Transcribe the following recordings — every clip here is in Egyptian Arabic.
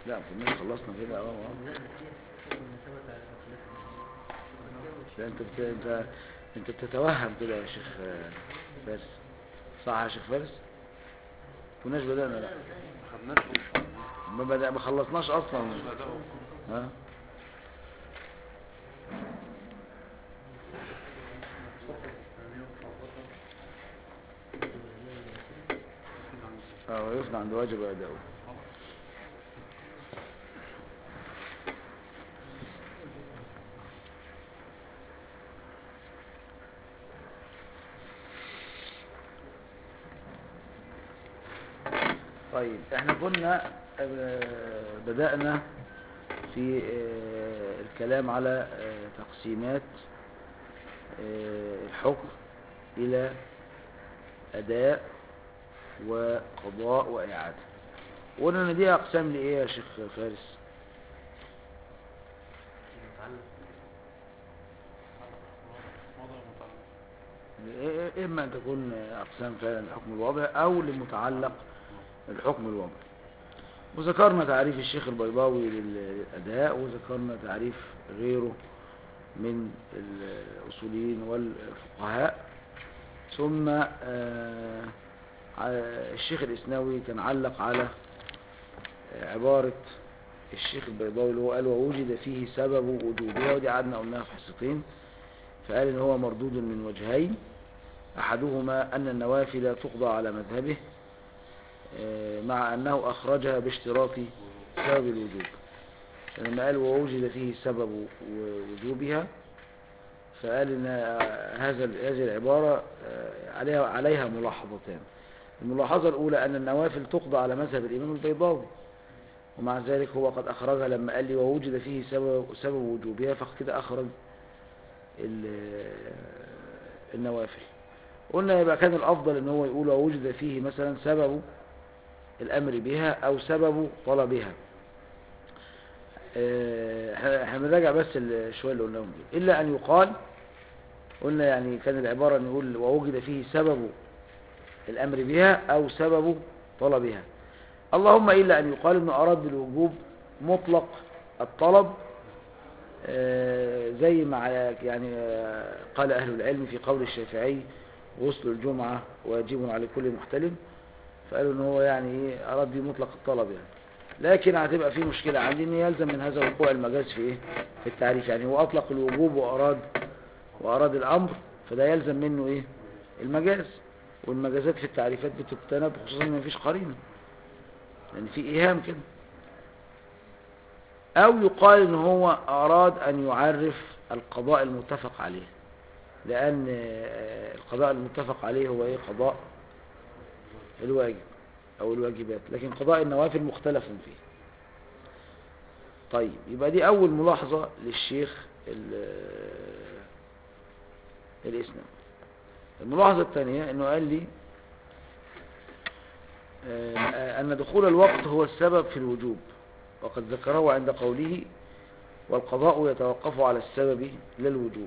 لا كنا خلصنا كده اه اه لا انت بت... انت انت بتتوهم كده يا شيخ آه، فارس صح يا شيخ فارس كناش بدأنا لا ما خدناش ما بدأ ما خلصناش اصلا مش بدأوا ها اه ويفنى عند واجب أداؤه طيب احنا كنا آه، بدأنا في آه، الكلام على آه، تقسيمات آه، الحكم إلى أداء وقضاء وإعادة قلنا إن دي أقسام لإيه يا شيخ فارس وضع متعلق إيه- إما أن تكون أقسام فعلا الحكم الواضح أو لمتعلق الحكم الواضح وذكرنا تعريف الشيخ البيضاوي للأداء وذكرنا تعريف غيره من الأصوليين والفقهاء ثم آه، ع- الشيخ الإسناوي كان علق على آه، عبارة الشيخ البيضاوي اللي هو قال ووجد فيه سبب وجوبها ودي قعدنا قلناها في حصتين فقال ان هو مردود من وجهين احدهما ان النوافل تقضى على مذهبه آه، مع انه اخرجها باشتراط سبب الوجوب لما قال ووجد فيه سبب وجوبها فقال ان آه، هذا هذه العبارة آه، عليها عليها ملاحظتان الملاحظة الأولى أن النوافل تقضى على مذهب الإمام البيضاوي ومع ذلك هو قد أخرجها لما قال لي ووجد فيه سبب, سبب وجوبها فكده أخرج ال- النوافل قلنا يبقى كان الأفضل ان هو يقول ووجد فيه مثلا سبب الأمر بها أو سبب طلبها آه، احنا احنا بنراجع بس ال- شوية اللي قلناهم دول إلا أن يقال قلنا يعني كان العبارة أن يقول ووجد فيه سبب الأمر بها أو سبب طلبها اللهم إلا أن يقال أنه أراد بالوجوب مطلق الطلب آه، زي ما يعني آه، قال أهل العلم في قول الشافعي غسل الجمعة واجب على كل محتلم فقالوا ان هو يعني ايه اراد بيه مطلق الطلب يعني لكن هتبقى في مشكلة عندي ان يلزم من هذا وقوع المجاز في ايه في التعريف يعني هو اطلق الوجوب واراد واراد الامر فده يلزم منه ايه المجاز والمجازات في التعريفات بتجتنب خصوصا ان مفيش قرينة لان في ايهام كده او يقال ان هو اراد ان يعرف القضاء المتفق عليه لان آه، القضاء المتفق عليه هو ايه قضاء الواجب او الواجبات لكن قضاء النوافل مختلف فيه طيب يبقى دي اول ملاحظة للشيخ ال- الاسلام الملاحظة الثانية انه قال لي آه، ان دخول الوقت هو السبب في الوجوب وقد ذكره عند قوله والقضاء يتوقف على السبب لا الوجوب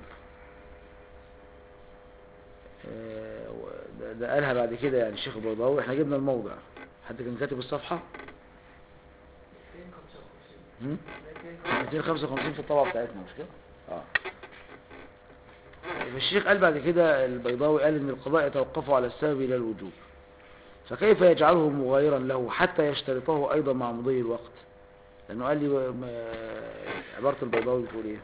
آه، ده- ده قالها بعد كده يعني الشيخ البيضاوي احنا جبنا الموضع حد كان كاتب الصفحة هم؟ 255 في الطبعة بتاعتنا مش كده اه فالشيخ قال بعد كده البيضاوي قال ان القضاء يتوقف على السبب لا الوجوب فكيف يجعله مغايرا له حتى يشترطه ايضا مع مضي الوقت لانه قال لي ما- عبارة البيضاوي بتقول ايه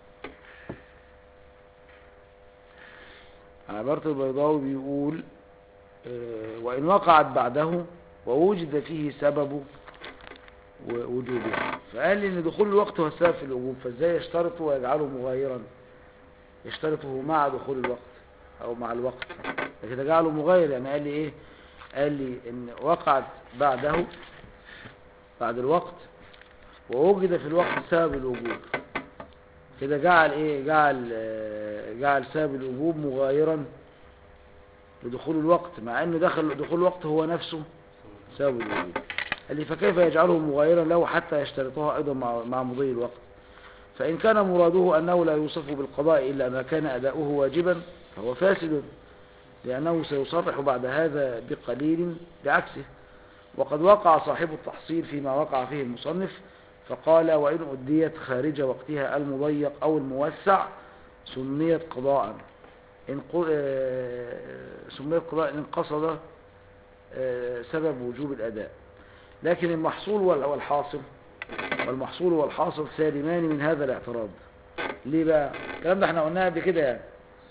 عبارة البيضاوي بيقول آه، وإن وقعت بعده ووجد فيه سبب و- وجوبها فقال لي ان دخول الوقت هو السبب في الوجوب فازاي يشترطه ويجعله مغايرا يشترطه مع دخول الوقت او مع الوقت لكن جعله مغاير يعني قال لي ايه قال لي ان وقعت بعده بعد الوقت ووجد في الوقت سبب الوجوب كده جعل ايه جعل آه، جعل سبب الوجوب مغايرا لدخول الوقت مع انه دخل دخول الوقت هو نفسه سبب الوجوب قال لي فكيف يجعله مغايرا له حتى يشترطها ايضا مع مع مضي الوقت فان كان مراده انه لا يوصف بالقضاء الا ما كان اداؤه واجبا فهو فاسد لانه سيصرح بعد هذا بقليل بعكسه وقد وقع صاحب التحصيل فيما وقع فيه المصنف فقال وإن أديت خارج وقتها المضيق أو الموسع سميت قضاء إن قو- آه، سميت قضاء إن قصد آه، سبب وجوب الأداء لكن المحصول وال- والحاصل والمحصول والحاصل سالمان من هذا الاعتراض ليه بقى الكلام ده احنا قلناه قبل كده يعني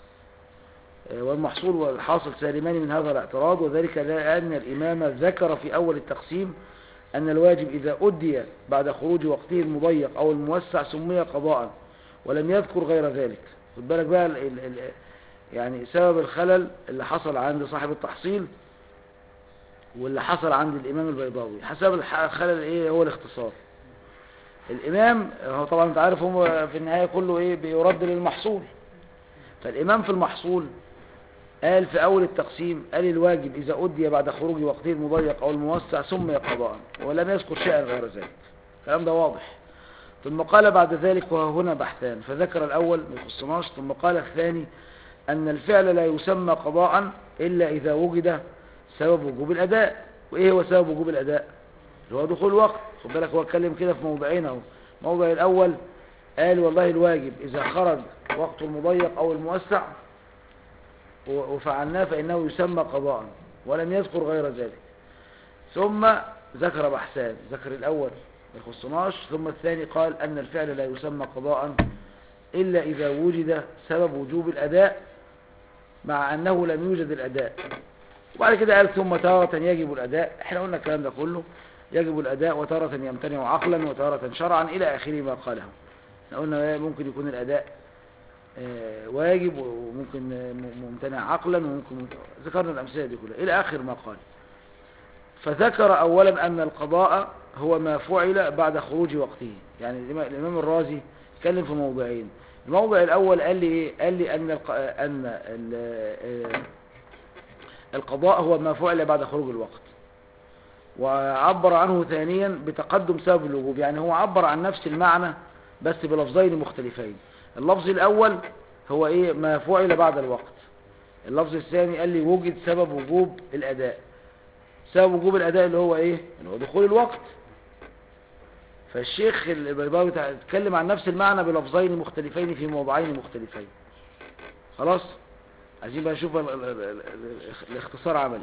آه، والمحصول والحاصل سالمان من هذا الاعتراض وذلك لأن الإمام ذكر في أول التقسيم أن الواجب إذا أدي بعد خروج وقته المضيق أو الموسع سمي قضاء ولم يذكر غير ذلك خد بالك بقى ال ال ال يعني سبب الخلل اللي حصل عند صاحب التحصيل واللي حصل عند الإمام البيضاوي حسب الح- الخلل إيه هو الاختصار الإمام هو طبعا أنت عارف هو في النهاية كله إيه بيرد للمحصول فالإمام في المحصول قال في أول التقسيم قال الواجب إذا أدي بعد خروج وقته المضيق أو الموسع سمي قضاء ولم يذكر شيئا غير ذلك الكلام ده واضح ثم قال بعد ذلك وهنا بحثان فذكر الأول ما يخصناش ثم قال الثاني أن الفعل لا يسمى قضاء إلا إذا وجد سبب وجوب الأداء وإيه هو سبب وجوب الأداء اللي هو دخول الوقت خد بالك هو اتكلم كده في موضعين اهو الموضع الأول قال والله الواجب إذا خرج وقت المضيق أو الموسع و- وفعلناه فإنه يسمى قضاء ولم يذكر غير ذلك ثم ذكر بحثان ذكر الأول ما يخصناش ثم الثاني قال أن الفعل لا يسمى قضاء إلا إذا وجد سبب وجوب الأداء مع أنه لم يوجد الأداء وبعد كده قال ثم تارة يجب الأداء احنا قلنا الكلام ده كله يجب الأداء وتارة يمتنع عقلا وتارة شرعا إلى آخر ما قاله احنا قلنا ممكن يكون الأداء آه، واجب وممكن آه، م- ممتنع عقلا وممكن ذكرنا الأمثلة دي كلها إلى آخر ما قال فذكر أولا أن القضاء هو ما فعل بعد خروج وقته يعني الإمام- الإمام الرازي اتكلم في موضعين الموضع الأول قال لي إيه؟ قال لي أن الق... أن ال... آه، القضاء هو ما فعل بعد خروج الوقت وعبر عنه ثانيا بتقدم سبب الوجوب يعني هو عبر عن نفس المعنى بس بلفظين مختلفين اللفظ الأول هو إيه ما فعل بعد الوقت اللفظ الثاني قال لي وجد سبب وجوب الأداء سبب وجوب الأداء اللي هو إيه اللي هو دخول الوقت فالشيخ البيضاوي تع- اتكلم عن نفس المعنى بلفظين مختلفين في موضعين مختلفين خلاص عايزين بقى نشوف ال- ال- ال- ال- الاختصار عمل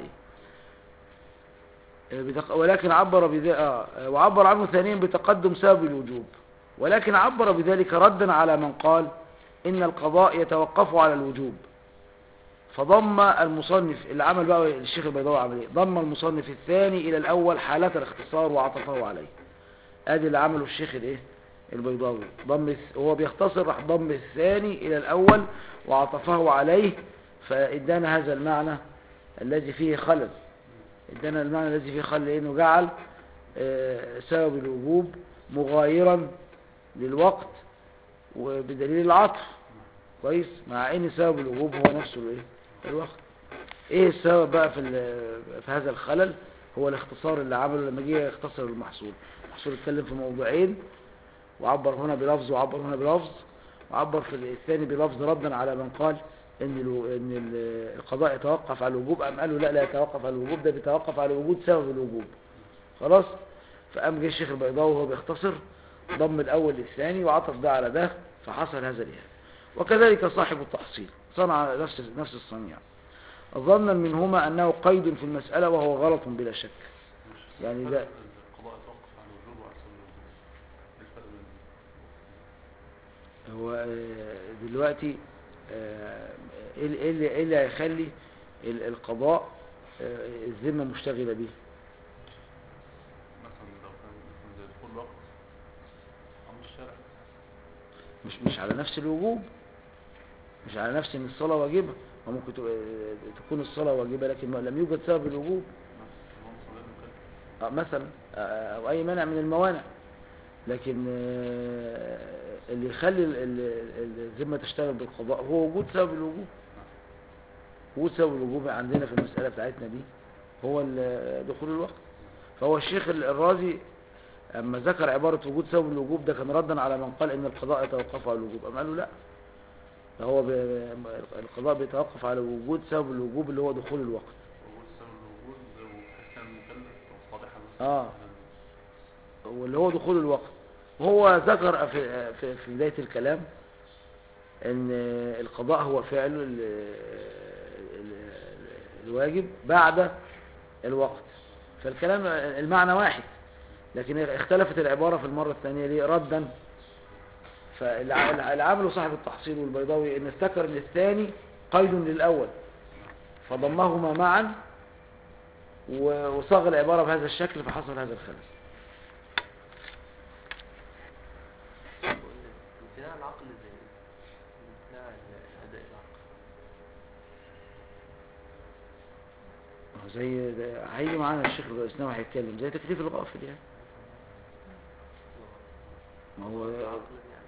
ايه بتق- ولكن عبر بذلك آه وعبر عنه ثانيا بتقدم سبب الوجوب ولكن عبر بذلك ردا على من قال إن القضاء يتوقف على الوجوب فضم المصنف اللي عمل بقى الشيخ البيضاوي عمل ايه ضم المصنف الثاني إلى الأول حالة الاختصار وعطفه عليه ادي اللي عمله الشيخ الايه البيضاوي ضم الث- هو بيختصر راح ضم الثاني إلى الأول وعطفه عليه فإدانا هذا المعنى الذي فيه خلل ادانا المعنى الذي فيه خلل لانه جعل آه، سبب الوجوب مغايرا للوقت وبدليل العطف كويس مع ان سبب الوجوب هو نفسه الايه الوقت ايه السبب بقى في ال- في هذا الخلل هو الاختصار اللي عمله لما جه يختصر المحصول المحصول اتكلم في موضوعين وعبر هنا بلفظ وعبر هنا بلفظ وعبر في الثاني بلفظ ردا على من قال ان الو- ان ال- القضاء يتوقف على الوجوب ام قالوا لا لا يتوقف على الوجوب ده بيتوقف على وجود سبب الوجوب خلاص فقام جه الشيخ البيضاوي وهو بيختصر ضم الاول للثاني وعطف ده على ده فحصل هذا الإهاب وكذلك صاحب التحصيل صنع نفس نفس الصنيع ظنا منهما انه قيد في المسألة وهو غلط بلا شك يعني ده القضاء يتوقف على الوجوب وعلى سبب الوجوب إيه الفرق بين هو آه، دلوقتي آه، ايه اللي- إيه اللي إيه اللي هيخلي ال- القضاء آه، الذمة مشتغلة به مثلا لو كان مثلا زي دخول الوقت أمر الشارع مش مش على نفس الوجوب مش على نفس ان الصلاة واجبة وممكن ت- تكون الصلاة واجبة لكن ما- لم يوجد سبب الوجوب مثلا الإمام صلى الله عليه وسلم آه، مثلا آه، او اي مانع من الموانع لكن آه، اللي يخلي ال- ال- الذمة تشتغل بالقضاء هو وجود سبب الوجوب وجود سبب الوجوب عندنا في المسألة بتاعتنا دي هو ال- دخول الوقت فهو الشيخ ال- الرازي اما ذكر عبارة وجود سبب الوجوب ده كان ردا على من قال ان القضاء يتوقف على الوجوب اما قالوا لا ده هو ب- القضاء بيتوقف على وجود سبب الوجوب اللي هو دخول الوقت وجود سبب الوجود وبحيث كان المكلف صالحا اه واللي هو دخول الوقت وهو ذكر في, في, في بداية الكلام ان القضاء هو فعل ال- ال- الواجب بعد الوقت فالكلام المعنى واحد لكن اختلفت العبارة في المرة الثانية ليه ردا فالعامل صاحب التحصيل والبيضاوي ان افتكر ان الثاني قيد للأول فضمهما معا و- وصاغ العبارة بهذا الشكل فحصل هذا الخلل امتناع العقل زي ايه؟ امتناع الأداء العقل هو زي ده- هيجي معانا الشيخ الاسلام هيتكلم زي تكليف الغافل يعني ما هو العقل يعني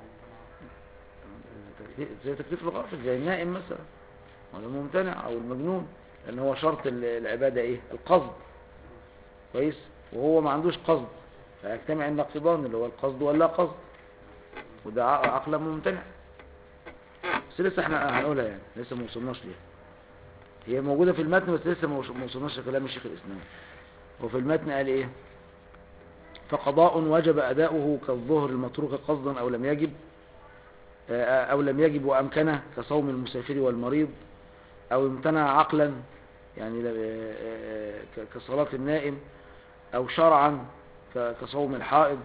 تكليف- زي تكليف الغافل زي النائم مثلا ولا الممتنع او المجنون لان هو شرط ال- العبادة ايه القصد كويس وهو ما عندوش قصد فيجتمع النقيضان اللي هو القصد ولا قصد وده ع- عقلا ممتنع بس لسه احنا هنقولها يعني لسه ما وصلناش ليها هي موجودة في المتن بس لسه ما وص- ما وصلناش لكلام الشيخ الاسلام وفي المتن قال ايه فقضاء وجب أداؤه كالظهر المتروك قصدا أو لم يجب آه، أو لم يجب وأمكنه كصوم المسافر والمريض أو امتنع عقلا يعني ل- آه، آه، ك- كصلاة النائم أو شرعا ك- كصوم الحائض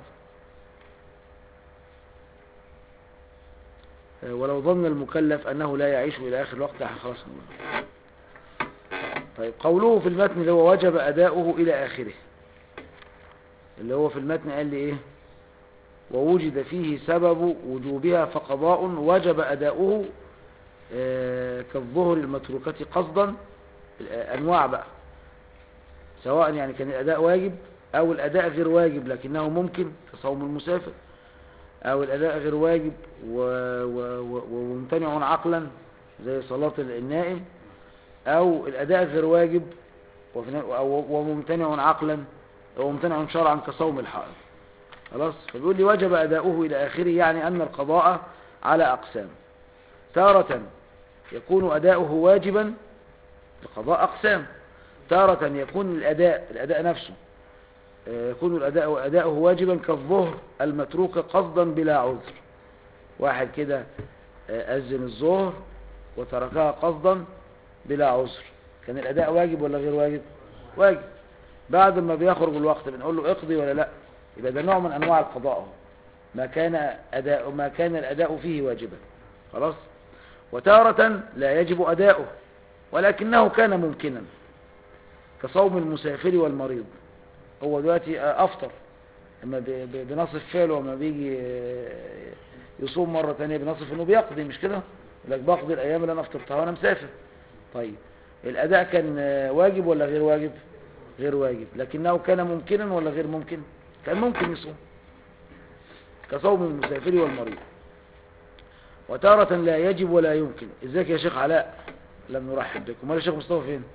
آه، ولو ظن المكلف أنه لا يعيش إلى آخر الوقت خلاص نقول طيب قوله في المتن اللي هو وجب أداؤه إلى آخره اللي هو في المتن قال لي إيه ووجد فيه سبب وجوبها فقضاء وجب أداؤه آه، كالظهر المتروكة قصدا آه، أنواع بقى سواء يعني كان الأداء واجب أو الأداء غير واجب لكنه ممكن كصوم المسافر أو الأداء غير واجب و... و... و... وممتنع عقلا زي صلاة النائم أو الأداء غير واجب وفي- أو- وممتنع عقلا وممتنع شرعا كصوم الحائض خلاص فبيقول لي وجب أداؤه إلى آخره يعني أن القضاء على أقسام تارة يكون أداؤه واجبا القضاء أقسام تارة يكون الأداء الأداء نفسه آه، يكون الأداء أداؤه واجبا كالظهر المتروك قصدا بلا عذر واحد كده آه، أذن الظهر وتركها قصدا بلا عذر كان الأداء واجب ولا غير واجب واجب بعد ما بيخرج الوقت بنقول له اقضي ولا لا يبقى ده نوع من أنواع القضاء اهو. ما كان أداء ما كان الأداء فيه واجبا خلاص وتارة لا يجب أداؤه ولكنه كان ممكنا كصوم المسافر والمريض هو دلوقتي آه، أفطر اما ب- ب- بنصف فعله وما بيجي آه، يصوم مرة تانية بنصف انه بيقضي مش كده يقول لك بقضي الايام اللي انا افطرتها وانا مسافر طيب الاداء كان آه، واجب ولا غير واجب غير واجب لكنه كان ممكنا ولا غير ممكن كان ممكن يصوم كصوم المسافر والمريض وتارة لا يجب ولا يمكن ازيك يا شيخ علاء لم نرحب بكم امال الشيخ مصطفى فين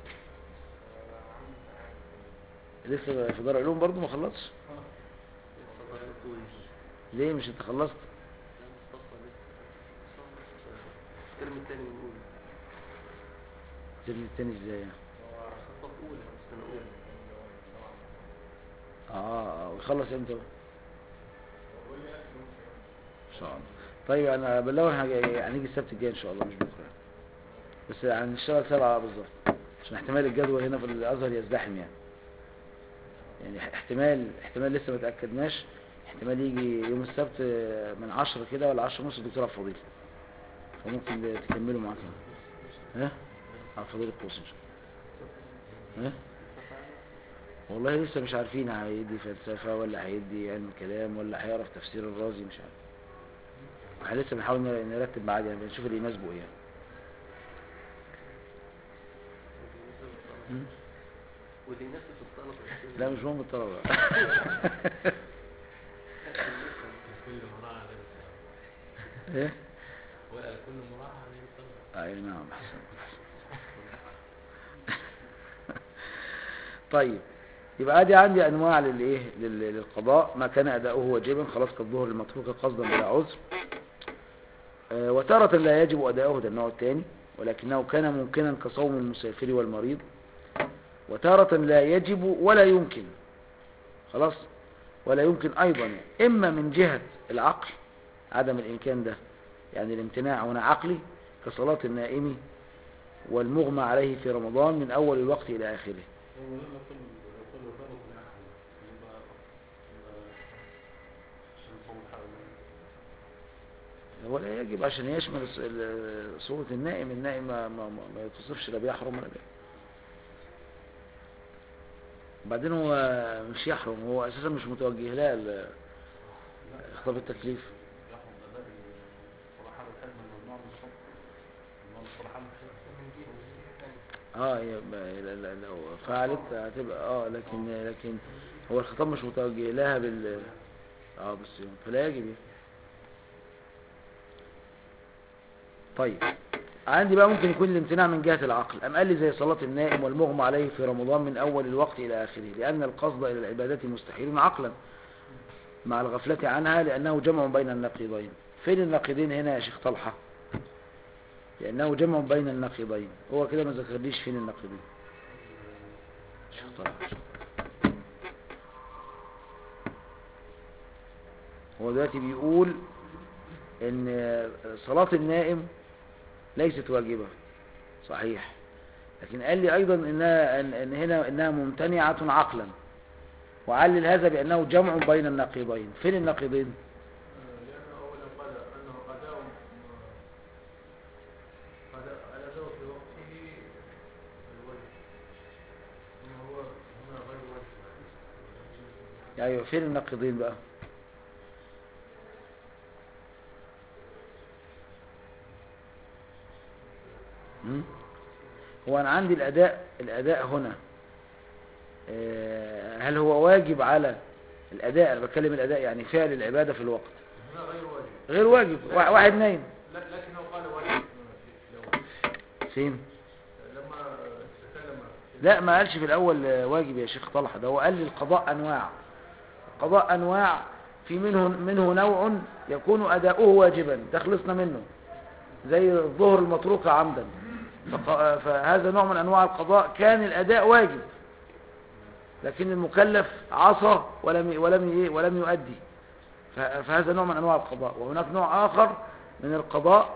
لسه في دار علوم برضه ما خلصش لسه ضربته ليه مش انت خلصت لا مصطفى لسه مصطفى الترم التاني من أولى الترم التاني ازاي يعني مصطفى في أولى سنة أولى اه اه ويخلص امتى بقى؟ ان شاء الله طيب انا بلغ هنيجي السبت الجاي ان شاء الله مش بكره بس هنشتغل سبعة بالظبط عشان احتمال الجدول هنا في الازهر يزدحم يعني يعني احتمال احتمال لسه ما تاكدناش احتمال يجي يوم السبت من عشرة كده ولا عشرة ونص الدكتور عبد الفضيل فممكن تكملوا معاك هنا ها عبد الفضيل القوسي ها والله لسه مش عارفين هيدي فلسفة ولا هيدي علم كلام ولا هيعرف تفسير الرازي مش عارف احنا لسه بنحاول نر- نرتب معاه يعني بنشوف اللي يناسبه ايه يعني. مم. واللي يناسب الطلبة لا مش مهم الطلبة كل مراعي غير الطلبة ايه ولا كل مراعي غير الطلبة اي نعم احسن طيب يبقى ادي عندي انواع للايه لل- للقضاء ما كان اداؤه واجبا خلاص كالظهر المتروك قصدا بلا عذر آه، وتارة لا يجب اداؤه ده النوع الثاني ولكنه كان ممكنا كصوم المسافر والمريض وتارة لا يجب ولا يمكن خلاص ولا يمكن أيضا إما من جهة العقل عدم الإمكان ده يعني الامتناع هنا عقلي كصلاة النائم والمغمى عليه في رمضان من أول الوقت إلى آخره هو لما يكون يكون الرابط العقل يبقى يبقى عشان يكون حاجة ولا يجب عشان يشمل الص- ال- صورة النائم النائم ما, ما, ما ما يتصفش لا بيحرم ولا بيحرم وبعدين هو مش يحرم هو أساسا مش متوجه لا ال- خطاب التكليف يحرم أداء الصلاحان الحلم الممنوع من الصبح ممنوع من الصلاحان اه يبقى لا- لا- لو فعلت هتبقى اه لكن لكن هو الخطاب مش متوجه لها بال اه بالصيام فلا يجب يعني. طيب عندي بقى ممكن يكون الامتناع من جهة العقل أم قال لي زي صلاة النائم والمغمى عليه في رمضان من أول الوقت إلى آخره لأن القصد إلى العبادة مستحيل عقلا مع الغفلة عنها لأنه جمع بين النقيضين فين النقيضين هنا يا شيخ طلحة لأنه جمع بين النقيضين هو كده ما ذكرليش فين النقيضين شيخ طلحة هو دلوقتي بيقول ان صلاة النائم ليست واجبة صحيح لكن قال لي ايضا انها ان إن هنا انها ممتنعة عقلا وعلل هذا بانه جمع بين النقيضين فين النقيضين لأنه أولا قال أنه أداء أداء الأداء في وقته الواجب أما هو هنا غير واجب ايوه فين النقيضين بقى مم؟ هو انا عندي الاداء الاداء هنا آه، هل هو واجب على الاداء انا بتكلم الاداء يعني فعل العبادة في الوقت هنا غير واجب غير واجب وا- واحد نايم لا لكنه قال واجب لو فين لما تكلم لا ما قالش في الاول آه، واجب يا شيخ طلحة ده هو قال لي القضاء انواع القضاء انواع في منه منه نوع يكون اداؤه واجبا تخلصنا منه زي الظهر المتروكة عمدا فق- فهذا نوع من انواع القضاء كان الاداء واجب لكن المكلف عصى ولم ولم ي- ولم يؤدي ف- فهذا نوع من انواع القضاء وهناك نوع اخر من القضاء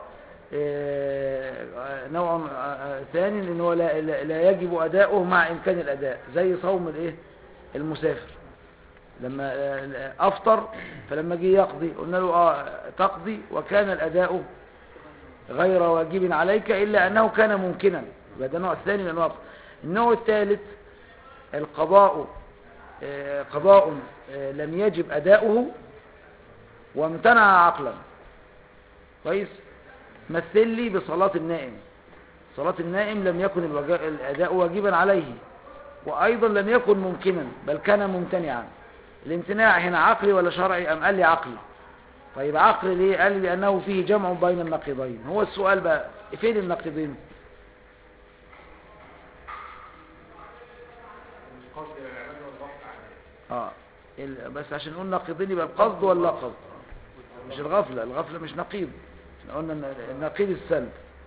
آه، نوع آه، ثاني ان هو لا, لا لا يجب اداؤه مع امكان الاداء زي صوم الايه المسافر لما آه، افطر فلما جه يقضي قلنا له اه تقضي وكان الاداء غير واجب عليك الا انه كان ممكنا يبقى ده نوع ثاني من انواع القضاء. النوع الثالث القضاء آه، قضاء آه، لم يجب اداؤه وامتنع عقلا كويس مثل لي بصلاة النائم صلاة النائم لم يكن الوجا- الأداء واجبا عليه وأيضا لم يكن ممكنا بل كان ممتنعا الامتناع هنا عقلي ولا شرعي أم قال لي عقلي طيب عقلي ليه قال لي لأنه فيه جمع بين النقيضين هو السؤال بقى فين النقيضين قصد العبادة والضغط عليه اه ال- بس عشان نقول نقيضين يبقى القصد ولا قصد مش الغفلة الغفلة مش نقيض احنا قلنا إن النقيض السلب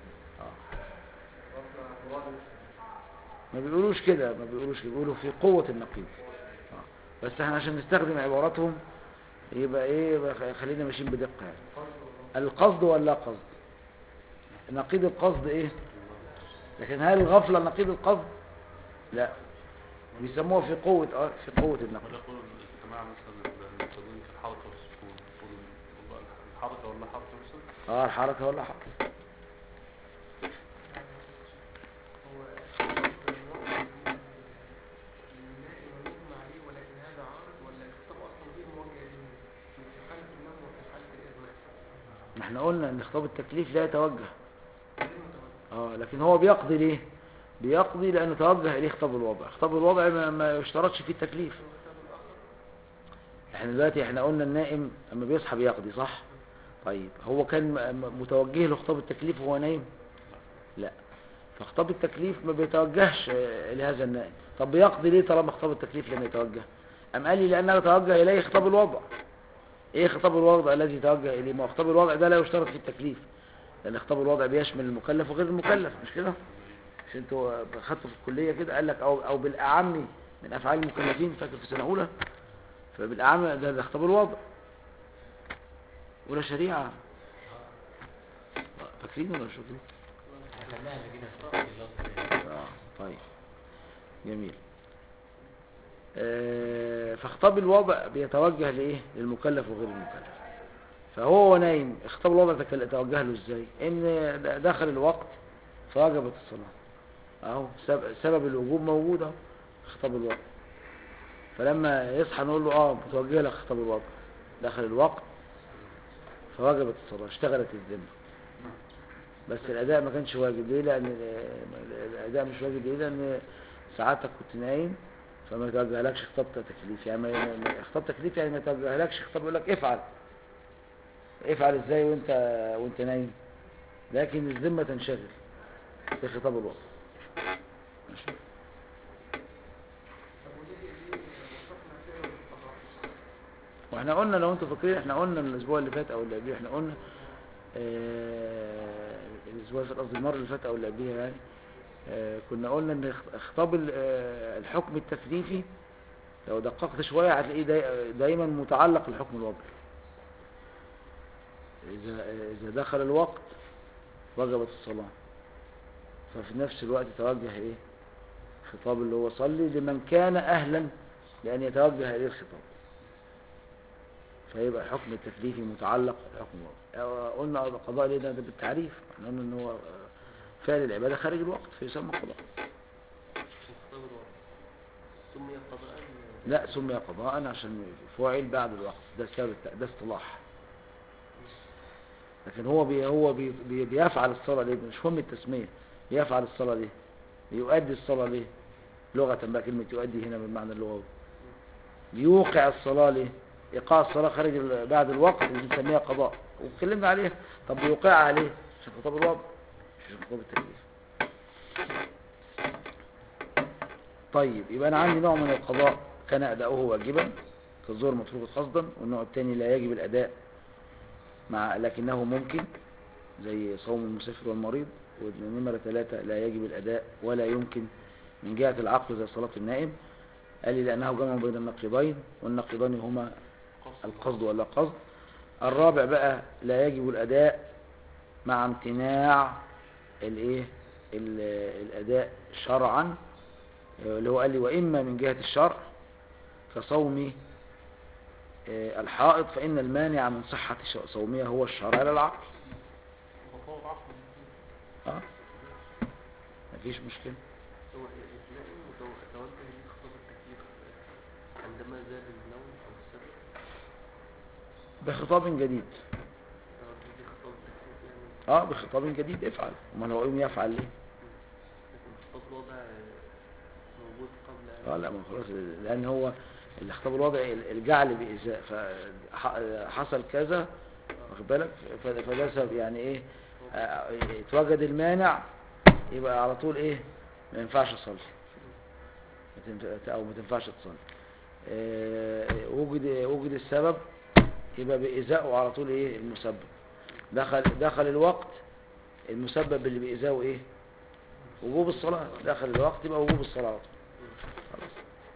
ما بيقولوش كده ما بيقولوش كده بيقولوا في قوة النقيض آه. بس احنا عشان نستخدم عباراتهم يبقى ايه يبقى خ- خلينا ماشيين بدقة يعني القصد ولا قصد نقيض القصد ايه لكن هل الغفلة نقيض القصد لا بيسموها في قوة اه في قوة النقيض ولا يقول الجماعة مثلا المقصدين في الحركة والسكون يقول والله الحركة ولا حركة مثلا اه الحركة ولا حركة هو النائم والمغمى عليه ولكن هذا عارض ولا الخطاب اصلا غير موجه اليه في حاله النوم وفي حاله الاغماء ما احنا قلنا ان خطاب التكليف لا يتوجه غير متوجه اه لكن هو بيقضي ليه بيقضي لانه توجه اليه خطاب الوضع خطاب الوضع ما, ما يشترطش فيه التكليف الخطاب الاخر احنا دلوقتي احنا قلنا النائم اما بيصحى بيقضي صح طيب هو كان م- م- متوجه له خطاب التكليف وهو نايم لا فخطاب التكليف ما بيتوجهش آه، لهذا النائم طب بيقضي ليه طالما خطاب التكليف لم يتوجه ام قال لي لانه توجه اليه خطاب الوضع ايه خطاب الوضع الذي توجه اليه ما هو خطاب الوضع ده لا يشترط في التكليف لان خطاب الوضع بيشمل المكلف وغير المكلف مش كده مش انتوا خدتوا في الكليه كده قال لك او او بالاعم من افعال المكلفين فاكر في سنه اولى فبالأعمى ده ده خطاب الوضع ولا شريعة فاكرين ولا مش فاكرين؟ خليها اللي كده في اللفظ آه، طيب جميل آه، فخطاب الوضع بيتوجه لإيه للمكلف وغير المكلف فهو نايم خطاب الوضع تكل- توجه له ازاي ان د- دخل الوقت فوجبت الصلاة اهو سب- سبب الوجوب موجود اهو خطاب الوضع فلما يصحى نقول له اه متوجه لك خطاب الوضع دخل الوقت فوجبت الصلاة اشتغلت الذمة بس الأداء ما كانش واجب ليه لأن ال- الأداء مش واجب ليه لأن ساعاتك كنت نايم فما يتوجهلكش خطاب تكليف يعني ما- ما- خطاب تكليف يعني ما يتوجهلكش خطاب يقول لك افعل افعل ازاي وانت وانت نايم لكن الذمة تنشغل في خطاب الوقت ماشي طب وليه ليه وصفنا فعل القضاء واحنا قلنا لو انتوا فاكرين احنا قلنا الاسبوع اللي فات او اللي قبليه احنا قلنا آه الاسبوع اللي فات قصدي المره اللي فاتت او اللي قبليها يعني آه كنا قلنا ان خ- خطاب ال- آه، الحكم التكليفي لو دققت شويه هتلاقيه داي دايما متعلق بالحكم الوضعي اذا اذا دخل الوقت وجبت الصلاه ففي نفس الوقت توجه ايه خطاب اللي هو صلي لمن كان اهلا لان يتوجه اليه الخطاب فيبقى الحكم التكليفي متعلق بالحكم الوضعي قلنا القضاء ليه ده ده بالتعريف احنا قلنا ان هو فعل العبادة خارج الوقت فيسمى قضاء خطاب الوضع سمي قضاء لا سمي قضاء عشان فعل بعد الوقت ده سبب الت- ده اصطلاح لكن هو بي هو بي بي بيفعل الصلاة ليه مش مهم التسمية بيفعل الصلاة ليه بيؤدي الصلاة ليه لغة بقى كلمة يؤدي هنا بالمعنى اللغوي بيوقع الصلاة ليه إيقاع الصلاة خارج ال- بعد الوقت اللي بنسميها قضاء واتكلمنا عليها طب بيوقعها ليه عشان خطاب الوضع مش عشان خطاب التكليف طيب يبقى أنا عندي نوع من القضاء كان أداؤه واجبا كالظهر متروك قصدا والنوع الثاني لا يجب الأداء مع لكنه ممكن زي صوم المسافر والمريض ونمرة ثلاثة لا يجب الأداء ولا يمكن من جهة العقل زي صلاة النائم قال لي لأنه جمع بين النقيضين والنقيضان هما القصد ولا قصد الرابع بقى لا يجب الأداء مع امتناع الايه ال- الأداء شرعا اللي هو قال لي وإما من جهة الشرع كصوم آه، الحائط فإن المانع من صحة ش- صومها هو الشرع لا العقل بطور عقل اه مفيش مشكلة هو النائم متو- توجه ليه خطاب التكليف عندما زاد النوم أو السبب بخطاب جديد توجه ليه خطاب التكليف يعني اه بخطاب جديد افعل وما لو قوم يفعل ليه لكن خطاب الوضع موجود قبل أن اه لا ما خلاص لان هو الخطاب الوضعي الجعل بإزاء فحصل كذا واخد بالك ف- فده سبب يعني ايه آه، اتوجد المانع يبقى على طول ايه ما ينفعش اصلي ما تنف- او ما تنفعش تصلي آه، وجد وجد السبب يبقى بإزاءه على طول ايه المسبب دخل دخل الوقت المسبب اللي بإزاءه ايه وجوب الصلاة دخل الوقت يبقى وجوب الصلاة على طول خلاص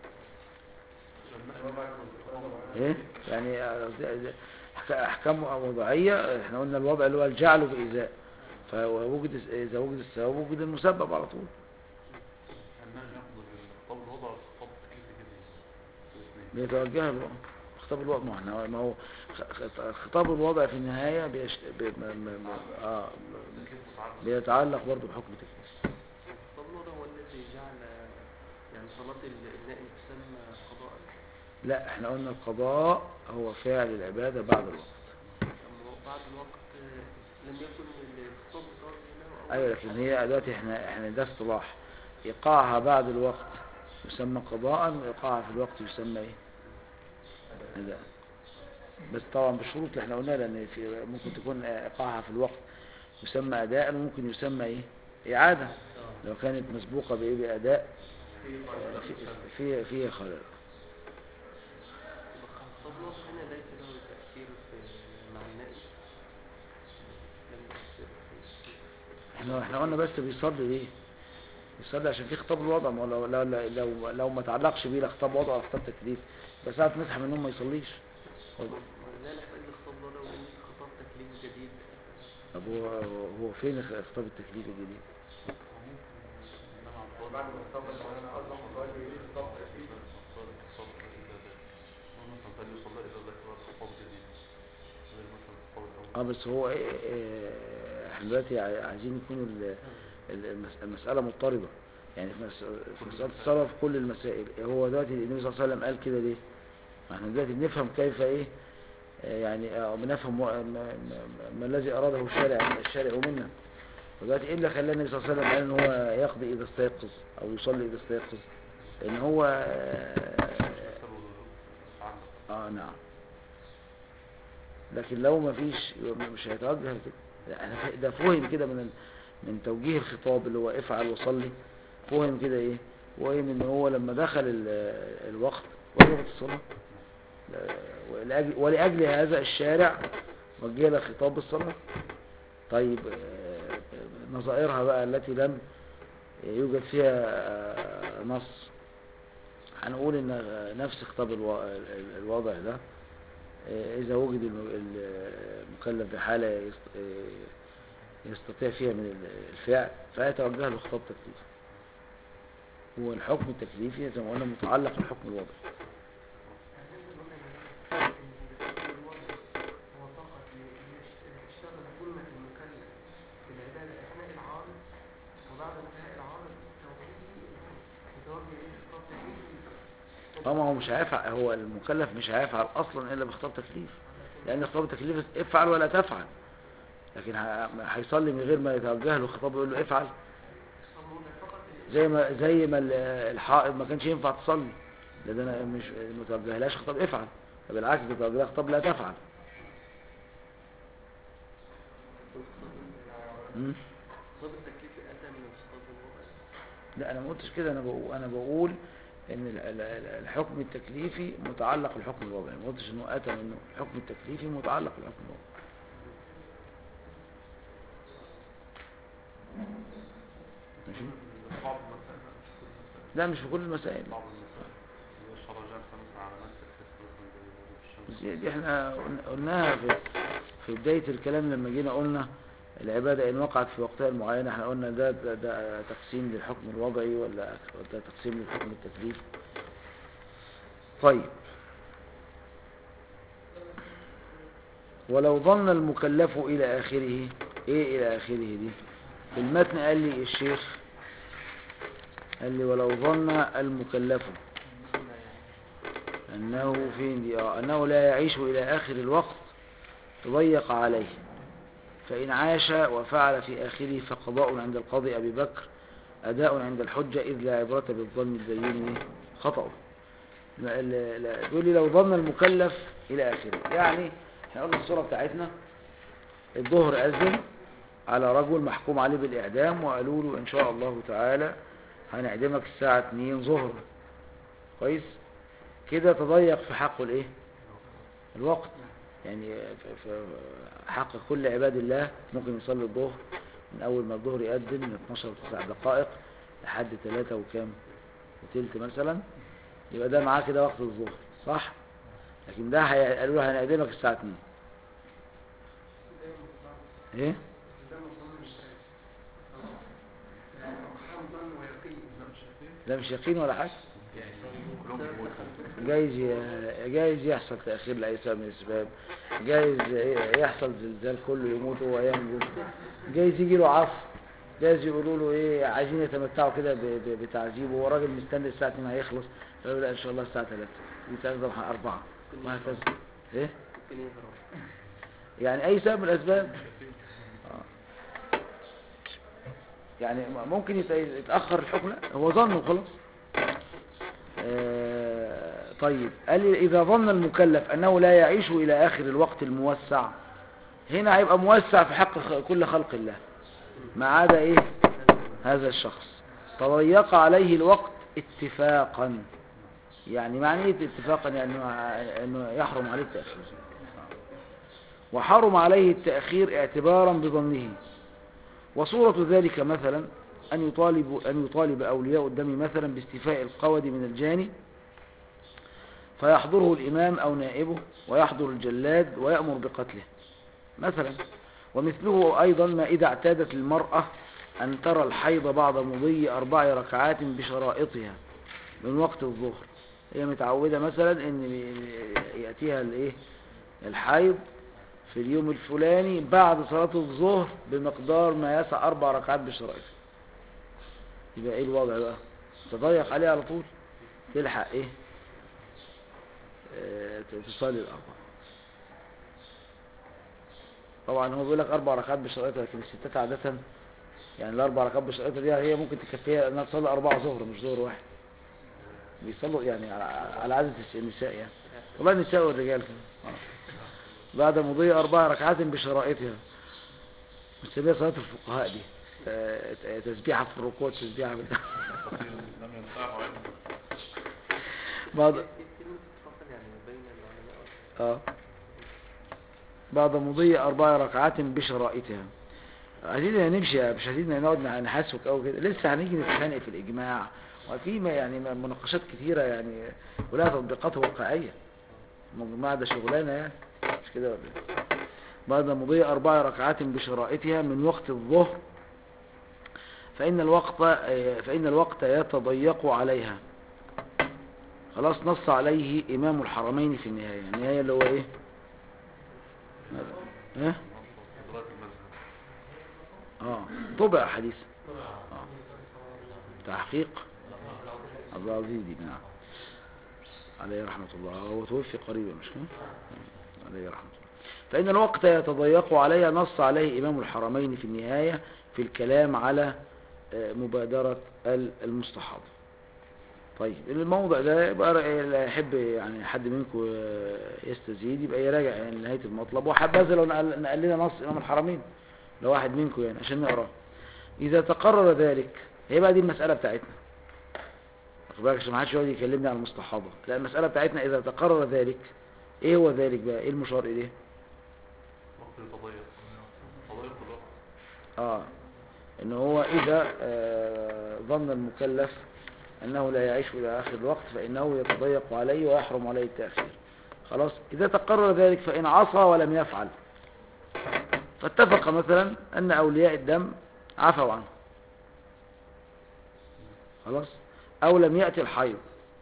ايه يعني قصدي- أحك- احكام وضعيه احنا قلنا الوضع اللي هو الجعل بإزاء فوجد اذا وجد السبب وجد المسبب على طول الناس ياخدوا خطاب الوضع والخطاب التكليفي كده بيتوجه له خطاب الوضع ما احنا ما هو خ- خ- خطاب الوضع في النهايه بيشت... بي... م... م... م... آه... بيتعلق برضه بحكم تكليف خطاب الوضع هو الذي جعل يعني صلاة النائم تسمى قضاء لا احنا قلنا القضاء هو فعل العباده بعد الوقت أما بعد الوقت لم يكن الخطاب صار هنا أو ايوه لكن هي دلوقتي احنا احنا ده اصطلاح ايقاعها بعد الوقت يسمى قضاء وايقاعها في الوقت يسمى ايه اداء بس طبعا بالشروط اللي احنا قلناها لان في ممكن تكون ايقاعها في الوقت يسمى اداء وممكن يسمى ايه اعاده لو كانت مسبوقه بايه باداء آه، في- في فيها خلل خطاب الوضع هنا ليس له تأثير في مع النائم لم يؤثر في احنا احنا قلنا بس بيصلي ليه يصلي عشان في خطاب الوضع ما هو لو لو لو, لو, لو ما تعلقش بيه لا خطاب وضع ولا خطاب تكليف بس ساعة ما يصحى من النوم ما يصليش لا نحتاج لخطاب ولا وليه خطاب تكليف جديد طب هو هو فين خطاب التكليف الجديد بعد ما استوى انا اصلا خطاب جديد خطاب تأكيد مثلا فلي يصلي اذا ذكر خطاب جديد غير مثلا الخطاب الاول اه بس هو ايه إيه، احنا دلوقتي عاي- عايزين يكون ال- ال- المس- المسألة مضطربة يعني في مس- في مسألة الصلاة في كل المسائل هو دلوقتي النبي صلى الله عليه وسلم قال كده ليه؟ ما احنا دلوقتي بنفهم كيف ايه آه، يعني آه، بنفهم ما, ما, ما, ما الذي أراده الشارع الشارع منا ودلوقتي ايه اللي خلى النبي صلى الله عليه وسلم قال ان هو يقضي إذا استيقظ أو يصلي إذا استيقظ لأن هو آه، سبب تعلق اه نعم لكن لو ما فيش يبقى مش هيتوجه كده لا، أنا ف- ده فهم كده من ال... من توجيه الخطاب اللي هو افعل وصلي فهم كده ايه فهم ان هو لما دخل ال... الوقت وجبت الصلاة لا- ولأجل... ولأجل هذا الشارع وجه له خطاب بالصلاة طيب آه، آه، نظائرها بقى التي لم يوجد فيها آه، نص هنقول ان آه، نفس خطاب الو... ال- الوضع ده آه، إذا وجد الم- المكلف بحالة يست- آه، يستطيع فيها من ال- الفعل فيتوجه له خطاب تكليفي هو الحكم التكليفي زي ما قلنا متعلق بالحكم الوضعي هو فقط ليشتغل ذمة المكلف بالعبادة أثناء العارض وبعد انتهاء العارض توقيفي يتوجه إليه خطاب تكليفي اه ما هو مش هيفعل هو المكلف مش هيفعل اصلا الا بخطاب تكليف لان خطاب التكليف افعل ولا تفعل لكن ه- هيصلي من غير ما يتوجه له خطاب يقول له افعل خطاب موضع فقط زي ما زي ما ال- الحائض ما كانش ينفع تصلي لان انا مش ما توجهلهاش خطاب افعل بالعكس ده توجه لها خطاب لا تفعل مم. خطاب التكليفي أتى من الخطاب الوضعي لا انا ما قلتش كده انا بقول انا بقول ان ال- ال- ال- الحكم التكليفي متعلق بالحكم الوضعي ما قلتش انه اتى منه الحكم التكليفي متعلق بالحكم الوضعي ماشي بعض المسائل مش كل المسائل لا مش في كل المسائل بعض المسائل زي الشرع جالسة مثلا على نفس الحس مثلا زي وجود بس الشمس دي احنا قلنا- قلناها في في بداية الكلام لما جينا قلنا العبادة إن وقعت في وقتها المعين احنا قلنا ده, ده, ده تقسيم للحكم الوضعي ولا ده تقسيم للحكم التكليفي طيب ولو ظن المكلف إلى آخره إيه إلى آخره دي في المتن قال لي الشيخ قال لي ولو ظن المكلف أنه فين دي آه أنه لا يعيش إلى آخر الوقت تضيق عليه فإن عاش وفعل في آخره فقضاء عند القاضي أبي بكر أداء عند الحجة إذ لا عبرة بالظن البين خطأ لا- لا- لا- بيقول لي لو ظن المكلف إلى آخره يعني احنا قلنا الصورة بتاعتنا الظهر أذن على رجل محكوم عليه بالإعدام وقالوا له إن شاء الله تعالى هنعدمك الساعة 2 ظهر كويس كده تضيق في حقه الايه الوقت يعني في في حق كل عباد الله ممكن يصلي الظهر من اول ما الظهر يأذن من 12 و 9 دقائق لحد 3 وكام وتلت مثلا يبقى ده معاه كده وقت الظهر صح لكن ده هي- قالوا له هنقدمك الساعة 2 ايه ده مظن مش يعني أقحام ظن ويقين ده مش يقين ولا حاجة كلهم بيموتوا جايز ي- جايز يحصل تأخير لأي سبب من الأسباب جايز ي- يحصل زلزال كله يموت وهو ينجو جايز يجي له عفو جايز يقولوا له ايه عايزين يتمتعوا كده ب- ب- بتعذيبه وهو راجل مستني الساعة 2 هيخلص يقول لا ان شاء الله الساعة 3 يتعذب 4 وهكذا ايه ممكن يهرب يعني اي سبب من الاسباب آه. يعني ممكن يت- يتاخر الحكم لا هو ظن وخلاص آه، طيب قال لي اذا ظن المكلف انه لا يعيش الى اخر الوقت الموسع هنا هيبقى موسع في حق خ- كل خلق الله ما عدا ايه هذا الشخص تضيق عليه الوقت اتفاقا يعني معنى ايه اتفاقا يعني إنه- انه يحرم عليه التأخير وحرم عليه التأخير اعتبارا بظنه وصورة ذلك مثلا أن يطالب, أن يطالب أولياء الدم مثلا باستيفاء القود من الجاني فيحضره الإمام أو نائبه ويحضر الجلاد ويأمر بقتله مثلا ومثله أيضا ما إذا اعتادت المرأة أن ترى الحيض بعد مضي أربع ركعات بشرائطها من وقت الظهر هي متعودة مثلا أن يأتيها الإيه الحيض في اليوم الفلاني بعد صلاة الظهر بمقدار ما يسع أربع ركعات بشرائطها يبقى إيه الوضع بقى تضيق عليه على طول تلحق إيه آه، تصلي الأربع طبعا هو بيقول لك أربع ركعات بشرائطها لكن الستات عادة يعني الأربع ركعات بشرائطها دي هي ممكن تكفيها إنها تصلي أربعة ظهر مش ظهر واحد بيصلوا يعني على على عادة النساء يعني والله النساء والرجال كده آه. بعد مضي أربع ركعات بشرائطها بنسميها صلاة الفقهاء دي آه، تسبيحة في الركوع تسبيحة في لم ينفعه علم بعد كلمة تفصل يعني بين العلماء اه بعد مضي أربع ركعات بشرائطها عايزين نمشي مش عايزين نقعد نحاسبك أو كده لسه هنيجي نتخانق في الإجماع وفي ما يعني مناقشات كتيرة يعني ولها تطبيقات واقعية الإجماع ده شغلانة يعني مش كده ولا إيه؟ بعد مضي أربع ركعات بشرائطها من وقت الظهر فإن الوقت فإن الوقت يتضيق عليها خلاص نص عليه إمام الحرمين في النهاية النهاية اللي هو إيه ماذا؟ إيه؟ إدراك المذهب آه طبع حديث آه. تحقيق عبد العزيز بن نعم عليه رحمة الله هو توفي قريبا مش كده عليه رحمة الله فإن الوقت يتضيق عليها نص عليه إمام الحرمين في النهاية في الكلام على آه، مبادرة ال- المستحاضة طيب الموضع ده يبقى رأي- اللي يحب يعني حد منكم آه، يستزيد يبقى يراجع يعني نهاية المطلب وحبذا لو نقل نقل لنا نص إمام الحرمين لو واحد منكم يعني عشان نقراه إذا تقرر ذلك هي بقى دي المسألة بتاعتنا واخد بالك عشان ما حدش يقعد يكلمني عن المستحاضة لا المسألة بتاعتنا إذا تقرر ذلك إيه هو ذلك بقى إيه المشار إليه وقت يتضيق تضيق الوقت آه إن هو إذا آه ظن المكلف أنه لا يعيش إلى آخر الوقت فإنه يتضيق عليه ويحرم عليه التأخير خلاص إذا تقرر ذلك فإن عصى ولم يفعل فاتفق مثلا أن أولياء الدم عفوا عنه خلاص أو لم يأتي الحيض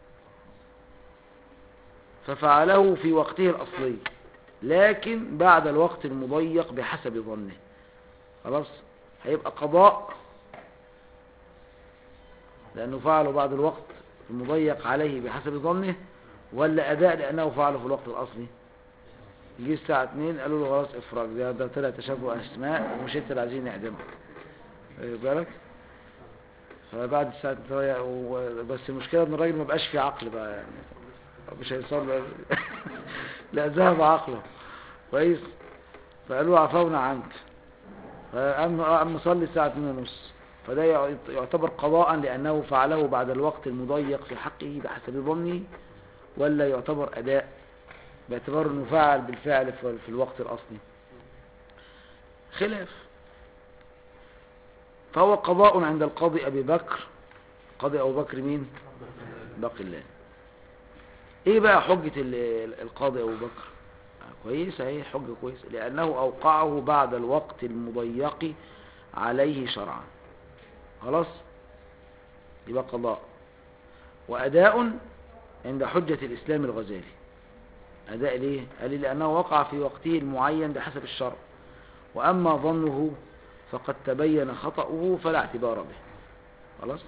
ففعله في وقته الأصلي لكن بعد الوقت المضيق بحسب ظنه خلاص هيبقى قضاء لأنه فعله بعد الوقت المضيق عليه بحسب ظنه ولا أداء لأنه فعله في الوقت الأصلي يجي الساعة 2 قالوا له خلاص افراج ده ده طلع تشابه أسماء ومش انت اللي عايزين نعدمك واخد بالك فبعد الساعة 2 و- بس المشكلة ان الراجل ما بقاش فيه عقل بقى يعني مش هيصلي لا ذهب عقله كويس فقالوا له عفونا عنك فقام قام صلي الساعة 2 ونص فده يع- يعتبر قضاء لأنه فعله بعد الوقت المضيق في حقه بحسب ظنه ولا يعتبر أداء باعتبار أنه فعل بالفعل في في الوقت الأصلي خلاف فهو قضاء عند القاضي أبي بكر قاضي أبو بكر مين باقي الله ايه بقى حجة ال- القاضي ابو بكر آه، كويس اهي حجة كويس لانه اوقعه بعد الوقت المضيق عليه شرعا خلاص يبقى قضاء واداء عند حجة الاسلام الغزالي اداء ليه قال لي لانه وقع في وقته المعين بحسب الشرع واما ظنه فقد تبين خطأه فلا اعتبار به خلاص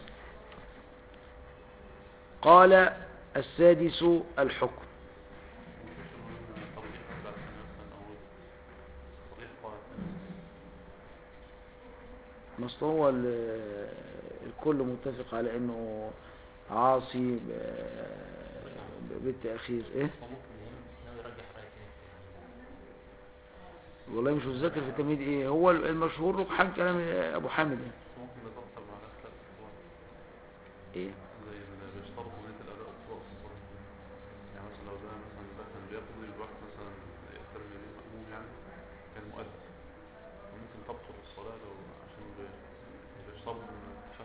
قال السادس الحكم التضييق بتاع مثلا أو تضييق قواعد ما أصل هو ال- الكل متفق على انه عاصي ب- ب- بالتأخير ايه وممكن ناوي يرجح رأي تاني والله مش متذكر في التمهيد ايه هو المشهور رجحان كلام ابو حامد يعني. ممكن نتوصل مع اختلاف الأقوال ايه زي اللي بيشترطوا نية الأداء والقضاء في الصلاة يعني مثلا لو ده مثلا ده كان بيقضي الوقت مثلا يقترب به مأموم يعني كان مؤدب ممكن تبطل الصلاة لو عشان بي- بيشترطوا إن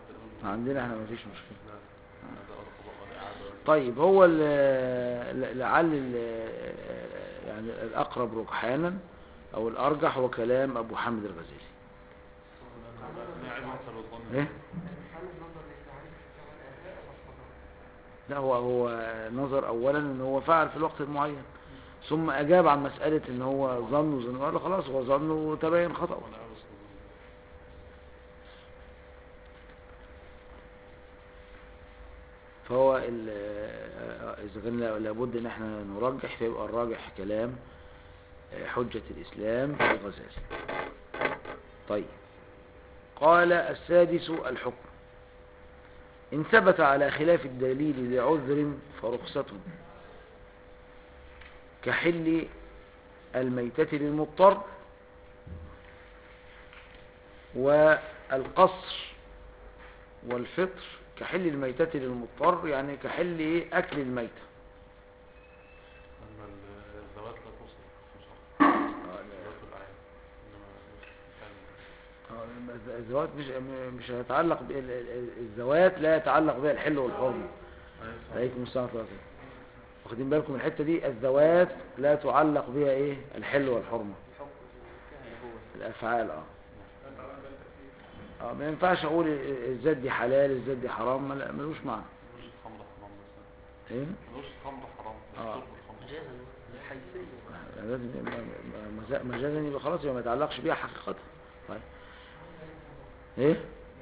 عندنا احنا مفيش مشكلة لا هذا أرقى بقى إعادة طيب هو ال- ل- لعل ال- يعني الأقرب رجحانا أو الأرجح هو كلام أبو حامد الغزالي نعم مثل الظن إيه؟ هل النظر للتعريف فعل أداء ولا قضاء؟ لا هو هو نظر أولا إن هو فعل في الوقت المعين ثم أجاب عن مسألة إن هو ظن وظن قال خلاص هو ظن وتبين خطأه ولا عبس الظن فهو ال- إذا كان لا- لابد إن احنا نرجح فيبقى الراجح كلام حجة الإسلام الغزالي طيب قال السادس الحكم إن ثبت على خلاف الدليل لعذر فرخصة كحل الميتة للمضطر والقصر والفطر كحل الميتة للمضطر يعني كحل إيه؟ أكل الميتة أما ال- الذوات لا توصل مش عارف. ذوات الأعيان إنما مش كان آه، الزواج مش مش هيتعلق ب- ال- ال- الزواج لا يتعلق بها الحل والحرمة عليكم السلام ورحمة الله واخدين بالكم من الحتة دي الزوات لا تعلق بها ايه الحل والحرمة الافعال اه اه ما ينفعش اقول الزاد دي حلال الزاد دي حرام ما- لا، ملوش معنى ملوش الخمر حرام مثلا ايه ملوش الخمر حرام مش آه. شرب الخمر مجازا يعني لازم يبقى- م- مجا- مجازا يبقى خلاص يبقى ما يتعلقش بيها حقيقة طيب ايه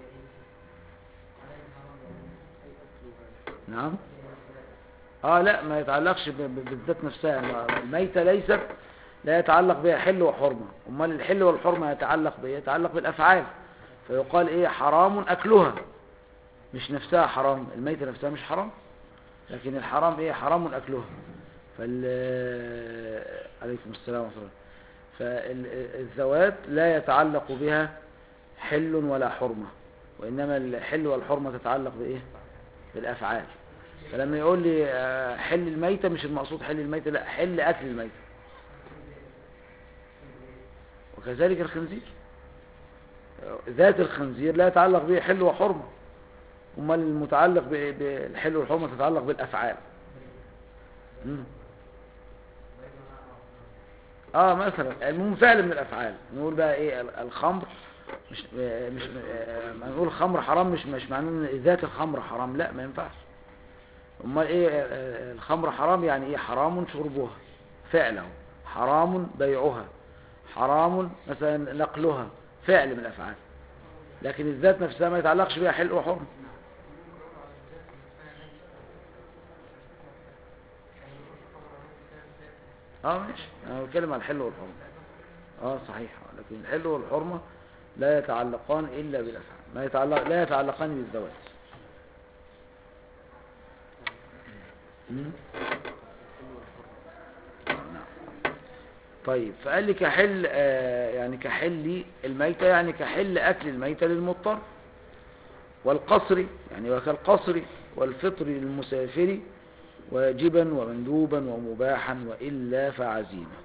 نعم اه لا ما يتعلقش ب- ب- بالذات نفسها ما- الميتة ليست لا يتعلق بها حل وحرمة امال الحل والحرمة يتعلق بها يتعلق بالافعال فيقال ايه حرام اكلها مش نفسها حرام الميتة نفسها مش حرام لكن الحرام ايه حرام اكلها فال عليكم السلام ورحمة الله فالذوات لا يتعلق بها حل ولا حرمة وإنما الحل والحرمة تتعلق بإيه بالأفعال فلما يقول لي آه، حل الميتة مش المقصود حل الميتة لا حل أكل الميتة وكذلك الخنزير ذات الخنزير لا يتعلق به حل وحرمة أمال المتعلق ب- بالحل والحرمة تتعلق بالأفعال مم. اه مثلا المهم فعل من الافعال نقول بقى ايه ال- الخمر مش آه، مش آه، ما نقول خمر حرام مش مش معناه ان ذات الخمر حرام لا ما ينفعش امال ايه آه، آه، الخمر حرام يعني ايه حرام شربها فعله حرام بيعها حرام مثلا نقلها فعل من الافعال لكن الذات نفسها ما يتعلقش بها حل وحرم اه ماشي انا بتكلم عن الحل والحرمه اه صحيح آه، لكن الحل والحرمه لا يتعلقان الا بالافعال ما يتعلق لا يتعلقان بالزواج مم؟ آه، نعم. طيب فقال لي كحل آه يعني كحل الميتة يعني كحل أكل الميتة للمضطر والقصر يعني وكالقصر والفطر للمسافر واجبا ومندوبا ومباحا وإلا فعزيمة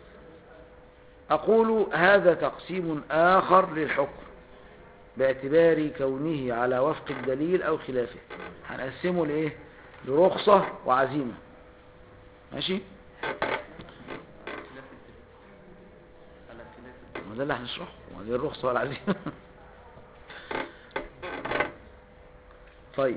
أقول هذا تقسيم آخر للحكم باعتبار كونه على وفق الدليل أو خلافه هنقسمه لإيه لرخصة وعزيمة ماشي ما ده اللي هنشرحه ما دي الرخصة والعزيمة طيب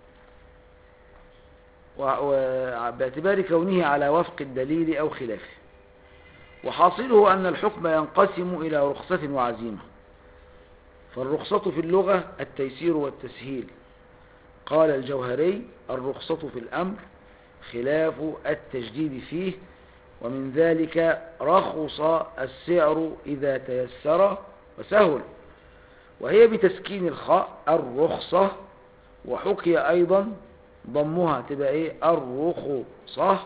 وباعتبار كونه على وفق الدليل أو خلافه وحاصله أن الحكم ينقسم إلى رخصة وعزيمة فالرخصة في اللغة التيسير والتسهيل قال الجوهري الرخصة في الأمر خلاف التجديد فيه ومن ذلك رخص السعر إذا تيسر وسهل وهي بتسكين الخاء الرخصة وحكي أيضا ضمها تبقى ايه الرخصة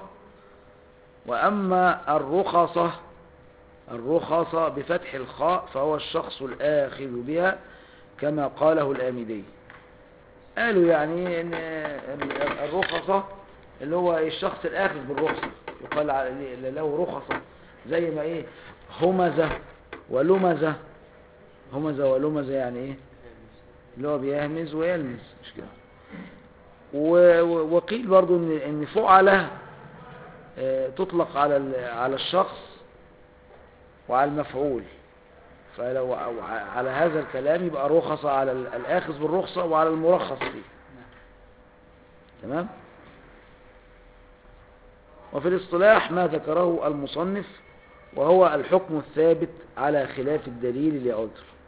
وأما الرخصة الرخصة بفتح الخاء فهو الشخص الآخذ بها كما قاله الآمدي قالوا يعني ان الرخصة اللي هو الشخص الآخذ بالرخصة يقال عليه- له رخصة زي ما ايه همزة ولمزة همزة ولمزة يعني ايه اللي هو بيهمز ويلمز مش كده و- و- وقيل برضو ان ان فعله آه، تطلق على ال- على الشخص وعلى المفعول فلو أو ع- على هذا الكلام يبقى رخص على ال- الآخذ بالرخصة وعلى المرخص فيه تمام وفي الاصطلاح ما ذكره المصنف وهو الحكم الثابت على خلاف الدليل لعذر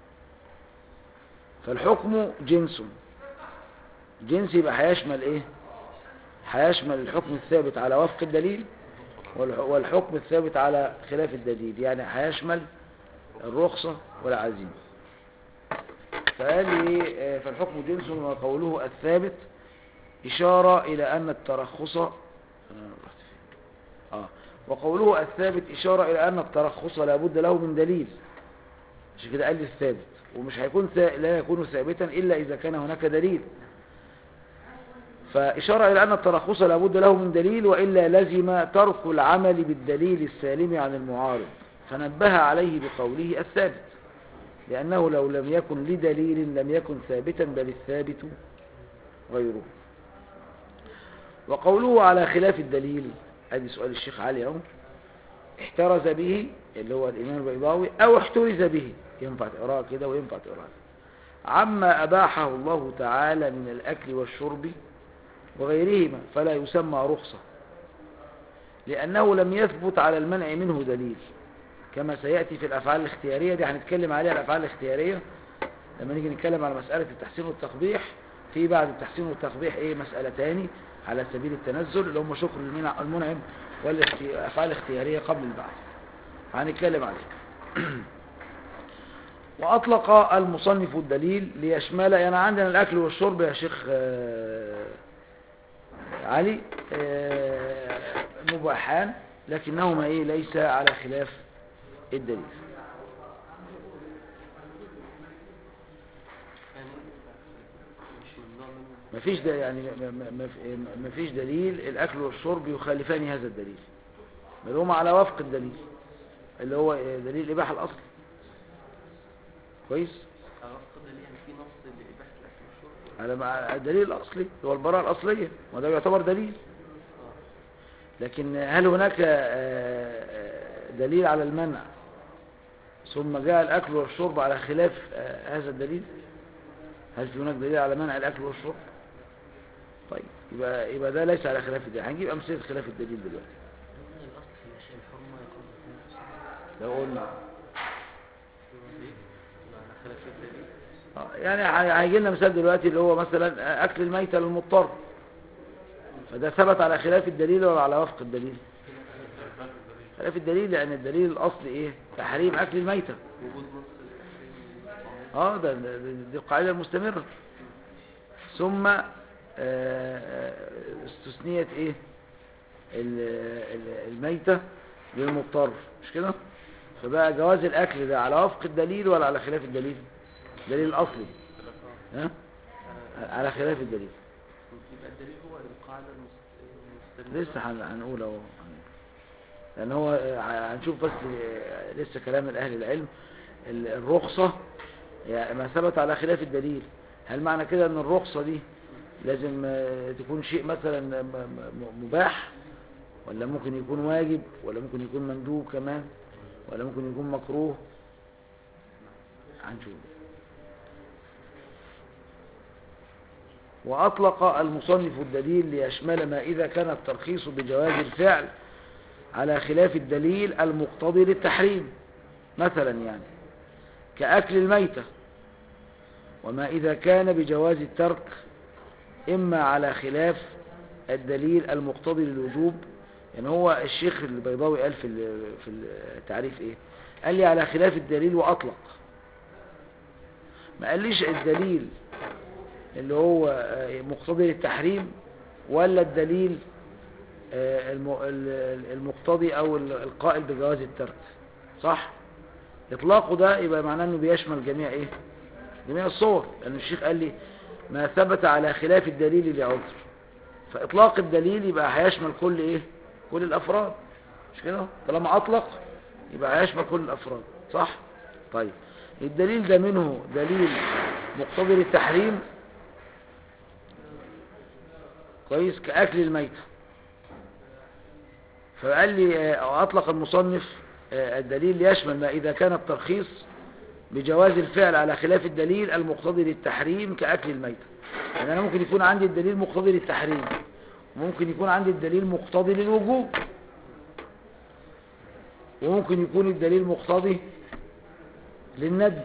فالحكم جنس جنس يبقى هيشمل ايه هيشمل الحكم الثابت على وفق الدليل والح- والحكم الثابت على خلاف الدليل يعني هيشمل الرخصة والعزيمة فقال لي آه، فالحكم جنس وقوله الثابت إشارة إلى أن الترخص أنا رحت فين؟ آه. وقوله الثابت إشارة إلى أن الترخص لا بد له من دليل عشان كده قال لي الثابت ومش هيكون ثا... لا يكون ثابتا إلا إذا كان هناك دليل فإشارة إلى أن الترخص لا بد له من دليل وإلا لزم ترك العمل بالدليل السالم عن المعارض فنبه عليه بقوله الثابت لأنه لو لم يكن لدليل لم يكن ثابتا بل الثابت غيره وقوله على خلاف الدليل ادي سؤال الشيخ علي اهو احترز به اللي هو الامام البيضاوي او احترز به ينفع تقراه كده وينفع تقراه عما اباحه الله تعالى من الاكل والشرب وغيرهما فلا يسمى رخصة لأنه لم يثبت على المنع منه دليل كما سيأتي في الأفعال الاختيارية دي هنتكلم عليها الأفعال الاختيارية لما نيجي نتكلم على مسألة التحسين والتقبيح في بعد التحسين والتقبيح ايه مسألة تاني على سبيل التنزل اللي هم شكر المنع- المنعم والأفعال الاختيارية قبل البعث هنتكلم عليها وأطلق المصنف الدليل ليشمل يعني عندنا الأكل والشرب يا شيخ آه، علي آه، مباحان لكنهما ايه ليس على خلاف الدليل يعني مش ممنوع منه مفيش ده يعني ما- ما- ما- مفيش دليل الاكل والشرب يخالفان هذا الدليل بل هما على وفق الدليل اللي هو دليل الاباحه الاصل كويس أعتقد دليل يعني في نص لإباحة الأكل والشرب على مع الدليل الاصلي هو البراءه الاصليه وده يعتبر دليل لكن هل هناك آه، آه، دليل على المنع ثم جاء الاكل والشرب على خلاف آه، هذا الدليل هل في هناك دليل على منع الاكل والشرب طيب يبقى يبقى ده ليس على خلاف الدليل هنجيب امثله خلاف الدليل دلوقتي ضمن الأصل في الأشياء الحرمة يكون لو قلنا على خلاف الدليل آه، يعني ه- هيجي لنا مثال دلوقتي اللي هو مثلا اكل الميتة للمضطر فده ثبت على خلاف الدليل ولا على وفق الدليل خلاف الدليل لان الدليل الاصلي ايه تحريم اكل الميتة وجود نص التحريم اه ده ده- دي القاعدة المستمرة ثم آه، آه، استثنيت ايه ال- ال- الميتة للمضطر مش كده فبقى جواز الاكل ده على وفق الدليل ولا على خلاف الدليل الدليل الاصلي ها على خلاف الدليل يبقى الدليل هو القاعدة المست- المستمرة لسه هن- هنقول اهو لان هو آه، هنشوف بس آه، لسه كلام الاهل العلم ال- الرخصة يعني ما ثبت على خلاف الدليل هل معنى كده ان الرخصة دي لازم آه، تكون شيء مثلا م- م- مباح ولا ممكن يكون واجب ولا ممكن يكون مندوب كمان ولا ممكن يكون مكروه هنشوف وأطلق المصنف الدليل ليشمل ما إذا كان الترخيص بجواز الفعل على خلاف الدليل المقتضي للتحريم مثلا يعني كأكل الميتة وما إذا كان بجواز الترك إما على خلاف الدليل المقتضي للوجوب يعني هو الشيخ البيضاوي قال في ال- في التعريف إيه قال لي على خلاف الدليل وأطلق ما قاليش الدليل اللي هو آه، مقتضي للتحريم ولا الدليل آه، الم- ال- المقتضي او ال- القائل بجواز الترك صح اطلاقه ده يبقى معناه انه بيشمل جميع ايه جميع الصور لان الشيخ قال لي ما ثبت على خلاف الدليل لعذر فاطلاق الدليل يبقى هيشمل كل ايه كل الافراد مش كده طالما اطلق يبقى هيشمل كل الافراد صح طيب الدليل ده منه دليل مقتضي للتحريم كويس كأكل الميتة فقال لي آه، أو أطلق المصنف آه، الدليل يشمل ما إذا كان الترخيص بجواز الفعل على خلاف الدليل المقتضي للتحريم كأكل الميتة يعني أنا ممكن يكون عندي الدليل مقتضي للتحريم وممكن يكون عندي الدليل مقتضي للوجوب وممكن يكون الدليل مقتضي للندب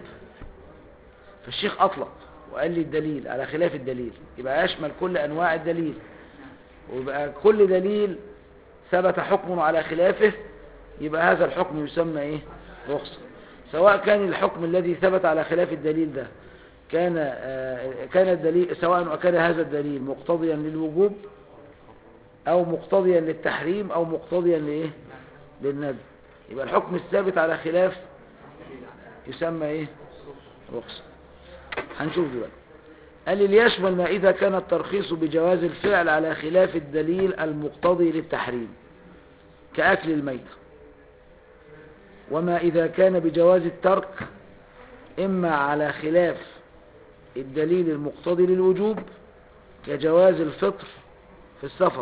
فالشيخ أطلق وقال لي الدليل على خلاف الدليل يبقى يشمل كل أنواع الدليل ويبقى كل دليل ثبت حكم على خلافه يبقى هذا الحكم يسمى ايه رخصة سواء كان الحكم الذي ثبت على خلاف الدليل ده كان آه، كان الدليل سواء كان هذا الدليل مقتضيا للوجوب او مقتضيا للتحريم او مقتضيا لايه للندب يبقى الحكم الثابت على خلاف يسمى ايه رخصة هنشوف دلوقتي قال لي ليشمل ما إذا كان الترخيص بجواز الفعل على خلاف الدليل المقتضي للتحريم كأكل الميتة وما إذا كان بجواز الترك إما على خلاف الدليل المقتضي للوجوب كجواز الفطر في السفر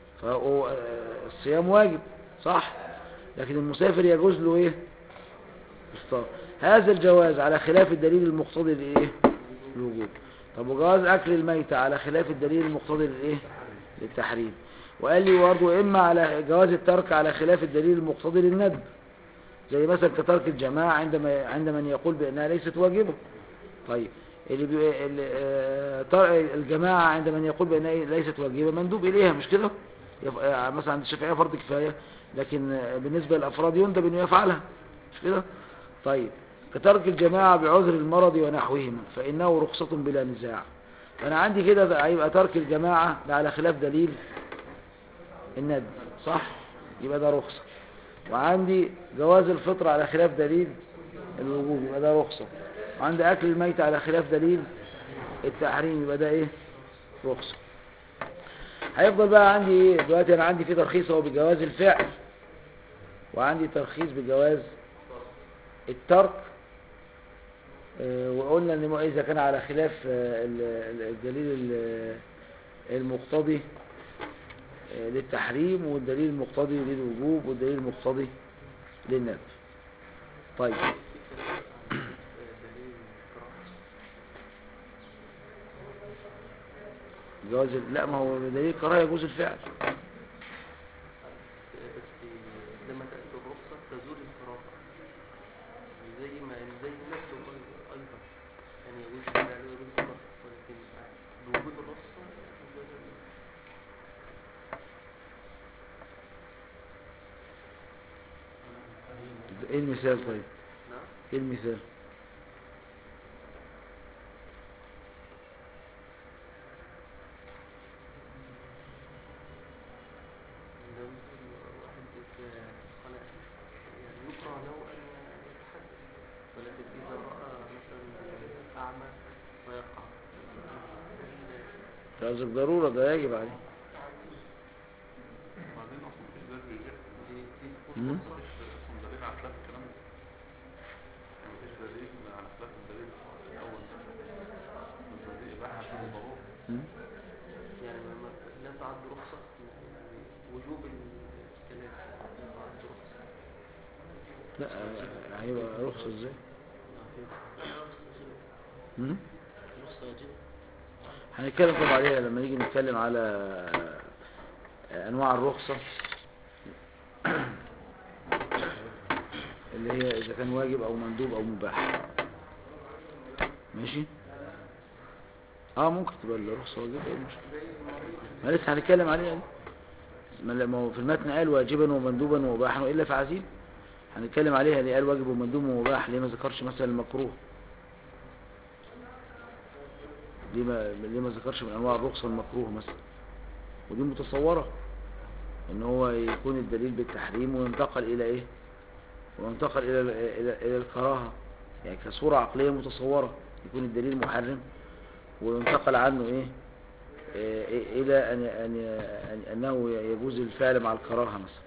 فالصيام واجب صح لكن المسافر يجوز له ايه الفطار هذا الجواز على خلاف الدليل المقتضي لايه الوجوب طب وجواز اكل الميتة على خلاف الدليل المقتضي للايه للتحريم وقال لي برضه اما على جواز الترك على خلاف الدليل المقتضي للندب زي مثلا كترك الجماعة عندما عند من يقول بانها ليست واجبة طيب اللي بي... اللي... آه، طر- الجماعة عند من يقول بانها ليست واجبة مندوب اليها مش كده يف- آه، مثلا عند الشافعية فرض كفاية لكن آه، بالنسبة للافراد يندب انه يفعلها مش كده طيب كترك الجماعة بعذر المرض ونحوهما فإنه رخصة بلا نزاع فأنا عندي كده ده هيبقى ترك الجماعة ده على خلاف دليل الندب صح يبقى ده رخصة وعندي جواز الفطر على خلاف دليل الوجوب يبقى ده رخصة وعندي أكل الميت على خلاف دليل التحريم يبقى ده إيه رخصة هيفضل بقى عندي إيه دلوقتي أنا عندي في ترخيص هو بجواز الفعل وعندي ترخيص بجواز الترك آه، وقلنا ان ما اذا كان على خلاف آه، ال- ال- الدليل ال- المقتضي آه، للتحريم والدليل المقتضي للوجوب والدليل المقتضي للندب طيب جواز ال- لا ما هو دليل الكراهه يجوز الفعل بس لما تأتي الرخصة تزول الكراهة زي ما زي نفسه أيضا أيضا. يعني يجوز الفعل ويجوز الترك ولكن بوجود الرخصة يجوز ال- ايه المثال طيب نعم ايه المثال لو مثلا واحد في خلق يعني يكره له أن يتحدث ولكن إذا رأى مثلا أعمى فيقع قصدك ضروره ده يجب عليه وبعدين اصلا مفيش دليل بيجيب دي دي تكون مم. رخصة مفيش اصلا دليل على خلاف الكلام ده يعني مفيش دليل على خلاف الدليل الاول ده دي اباحه عشان ضروره م? يعني ما ما- لا تعد رخصة يعني وجوب الكلام لا تعد رخصة لا آه، هيبقى رخصه ازاي م? رخصة واجبة هنتكلم طبعا عليها لما نيجي نتكلم على انواع الرخصة اللي هي اذا كان واجب او مندوب او مباح ماشي اه ممكن تبقى الرخصة واجبة ايه المشكلة ما لسه هنتكلم عليها دي ما ما هو في المتن قال واجبا ومندوبا ومباحا والا فعزيم هنتكلم عليها اللي قال واجب ومندوب ومباح ليه ما ذكرش مثلا المكروه ليه ما ليه ما ذكرش من انواع الرخصه المكروه مثلا ودي متصوره ان هو يكون الدليل بالتحريم وينتقل الى ايه وينتقل الى الى, إلى الكراهه يعني كصوره عقليه متصوره يكون الدليل محرم وينتقل عنه ايه إيه- إيه- الى ان ان أن- انه يجوز الفعل مع الكراهه مثلا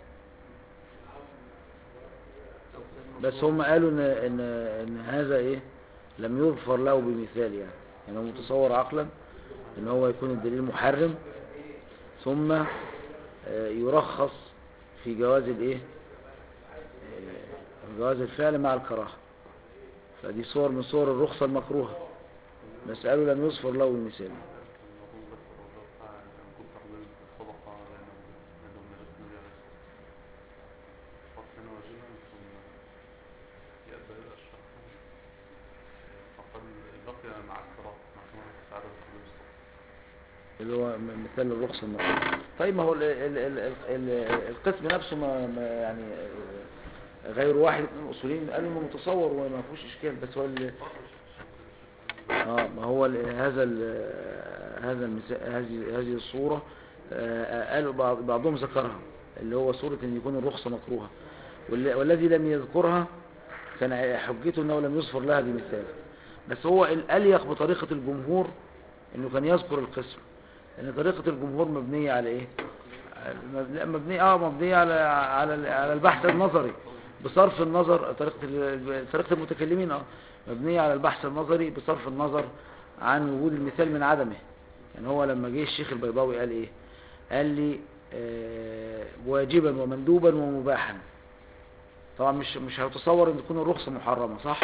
لو كان بس مفروض- هم قالوا ان ان ان هذا ايه لم يظفر له بمثال يعني يعني هو متصور عقلا ان هو يكون الدليل محرم ثم آه، يرخص في جواز الايه آه، في جواز الفعل مع الكراهه فدي صور من صور الرخصة المكروهة مسألة لم يصفر له المثال الموضوع ده الرجل بتاع نقول تحويل الصدقة لأنه لأنه من غير النبي عليه الصلاة والسلام فقط هنا واجبا ثم يأبى الأشرف فقال بقي مع الكراهة مع كراهة السعادة وتحويل الصدقة اللي هو م- مثال الرخصة المكروهة طيب ما هو ال ال ال ال ال القسم نفسه ما ما يعني آه، غير واحد من الأصوليين قالوا انه متصور وما فيهوش اشكال بس هو ال- اه ما هو ال- هذا ال هذا المثال هذه هذه الصورة آه، قالوا بعض بعضهم ذكرها اللي هو صورة ان يكون الرخصة مكروهة والل- والذي لم يذكرها كان حجته انه لم يصفر لها بمثال بس هو الأليق بطريقة الجمهور انه كان يذكر القسم لان طريقة الجمهور مبنية على ايه على- لا مبنية اه مبنية على على على البحث النظري بصرف النظر طريقة ال- طريقة المتكلمين اه مبنية على البحث النظري بصرف النظر عن وجود المثال من عدمه يعني هو لما جه الشيخ البيضاوي قال ايه قال لي آه واجبا ومندوبا ومباحا طبعا مش مش هيتصور ان تكون الرخصة محرمة صح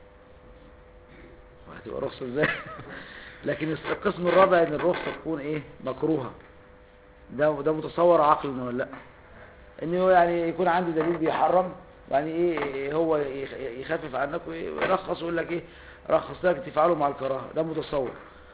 وهتبقى رخصة ازاي لكن القسم الرابع ان الرخصة تكون ايه مكروهة ده ده متصور عقلا ولا لا ان هو يعني يكون عندي دليل بيحرم يعني ايه هو يخ- يخفف عنك ويرخص ويقول لك ايه رخص لك تفعله مع الكراهه ده متصور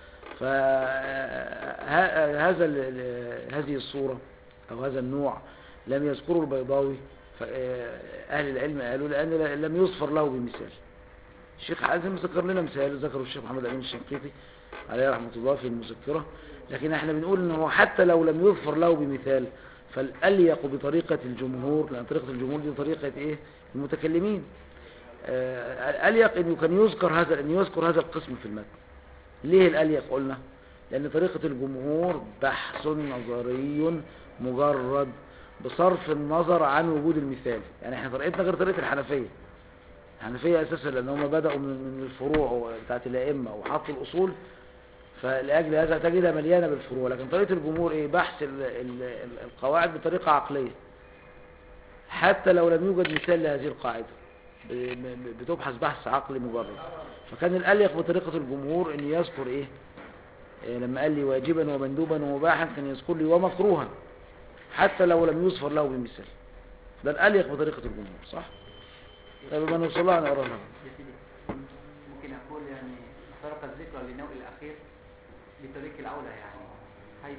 فهذا هذه الصورة او هذا النوع لم يذكره البيضاوي فاهل العلم قالوا لان لم يصفر له بمثال الشيخ حازم ذكر لنا مثال ذكره الشيخ محمد امين الشنقيطي عليه رحمة الله في المذكرة لكن احنا بنقول ان هو حتى لو لم يظفر له بمثال فالأليق بطريقة الجمهور لأن طريقة الجمهور دي طريقة ايه المتكلمين آه، الأليق انه كان يذكر هذا ان يذكر هذا القسم في المتن ليه الأليق قلنا لأن طريقة الجمهور بحث نظري مجرد بصرف النظر عن وجود المثال يعني احنا طريقتنا غير طريقة الحنفية الحنفية أساسا لأن هم بدأوا من من الفروع بتاعت الأئمة وحطوا الأصول فلأجل هذا تجدها مليانة بالفروع لكن طريقة الجمهور إيه بحث ال ال ال القواعد بطريقة عقلية حتى لو لم يوجد مثال لهذه القاعدة ب- ب- بتبحث بحث عقلي مجرد فكان الأليق بطريقة الجمهور أن يذكر إيه إيه لما قال لي واجبا ومندوبا ومباحا كان يذكر لي ومكروها حتى لو لم يصفر له بمثال ده الأليق بطريقة الجمهور صح؟ طيب ما نوصل لها نقرأ لها يا سيدي ممكن أقول يعني فرق الذكر للنوع الأخير بطريق الأولى يعني حيث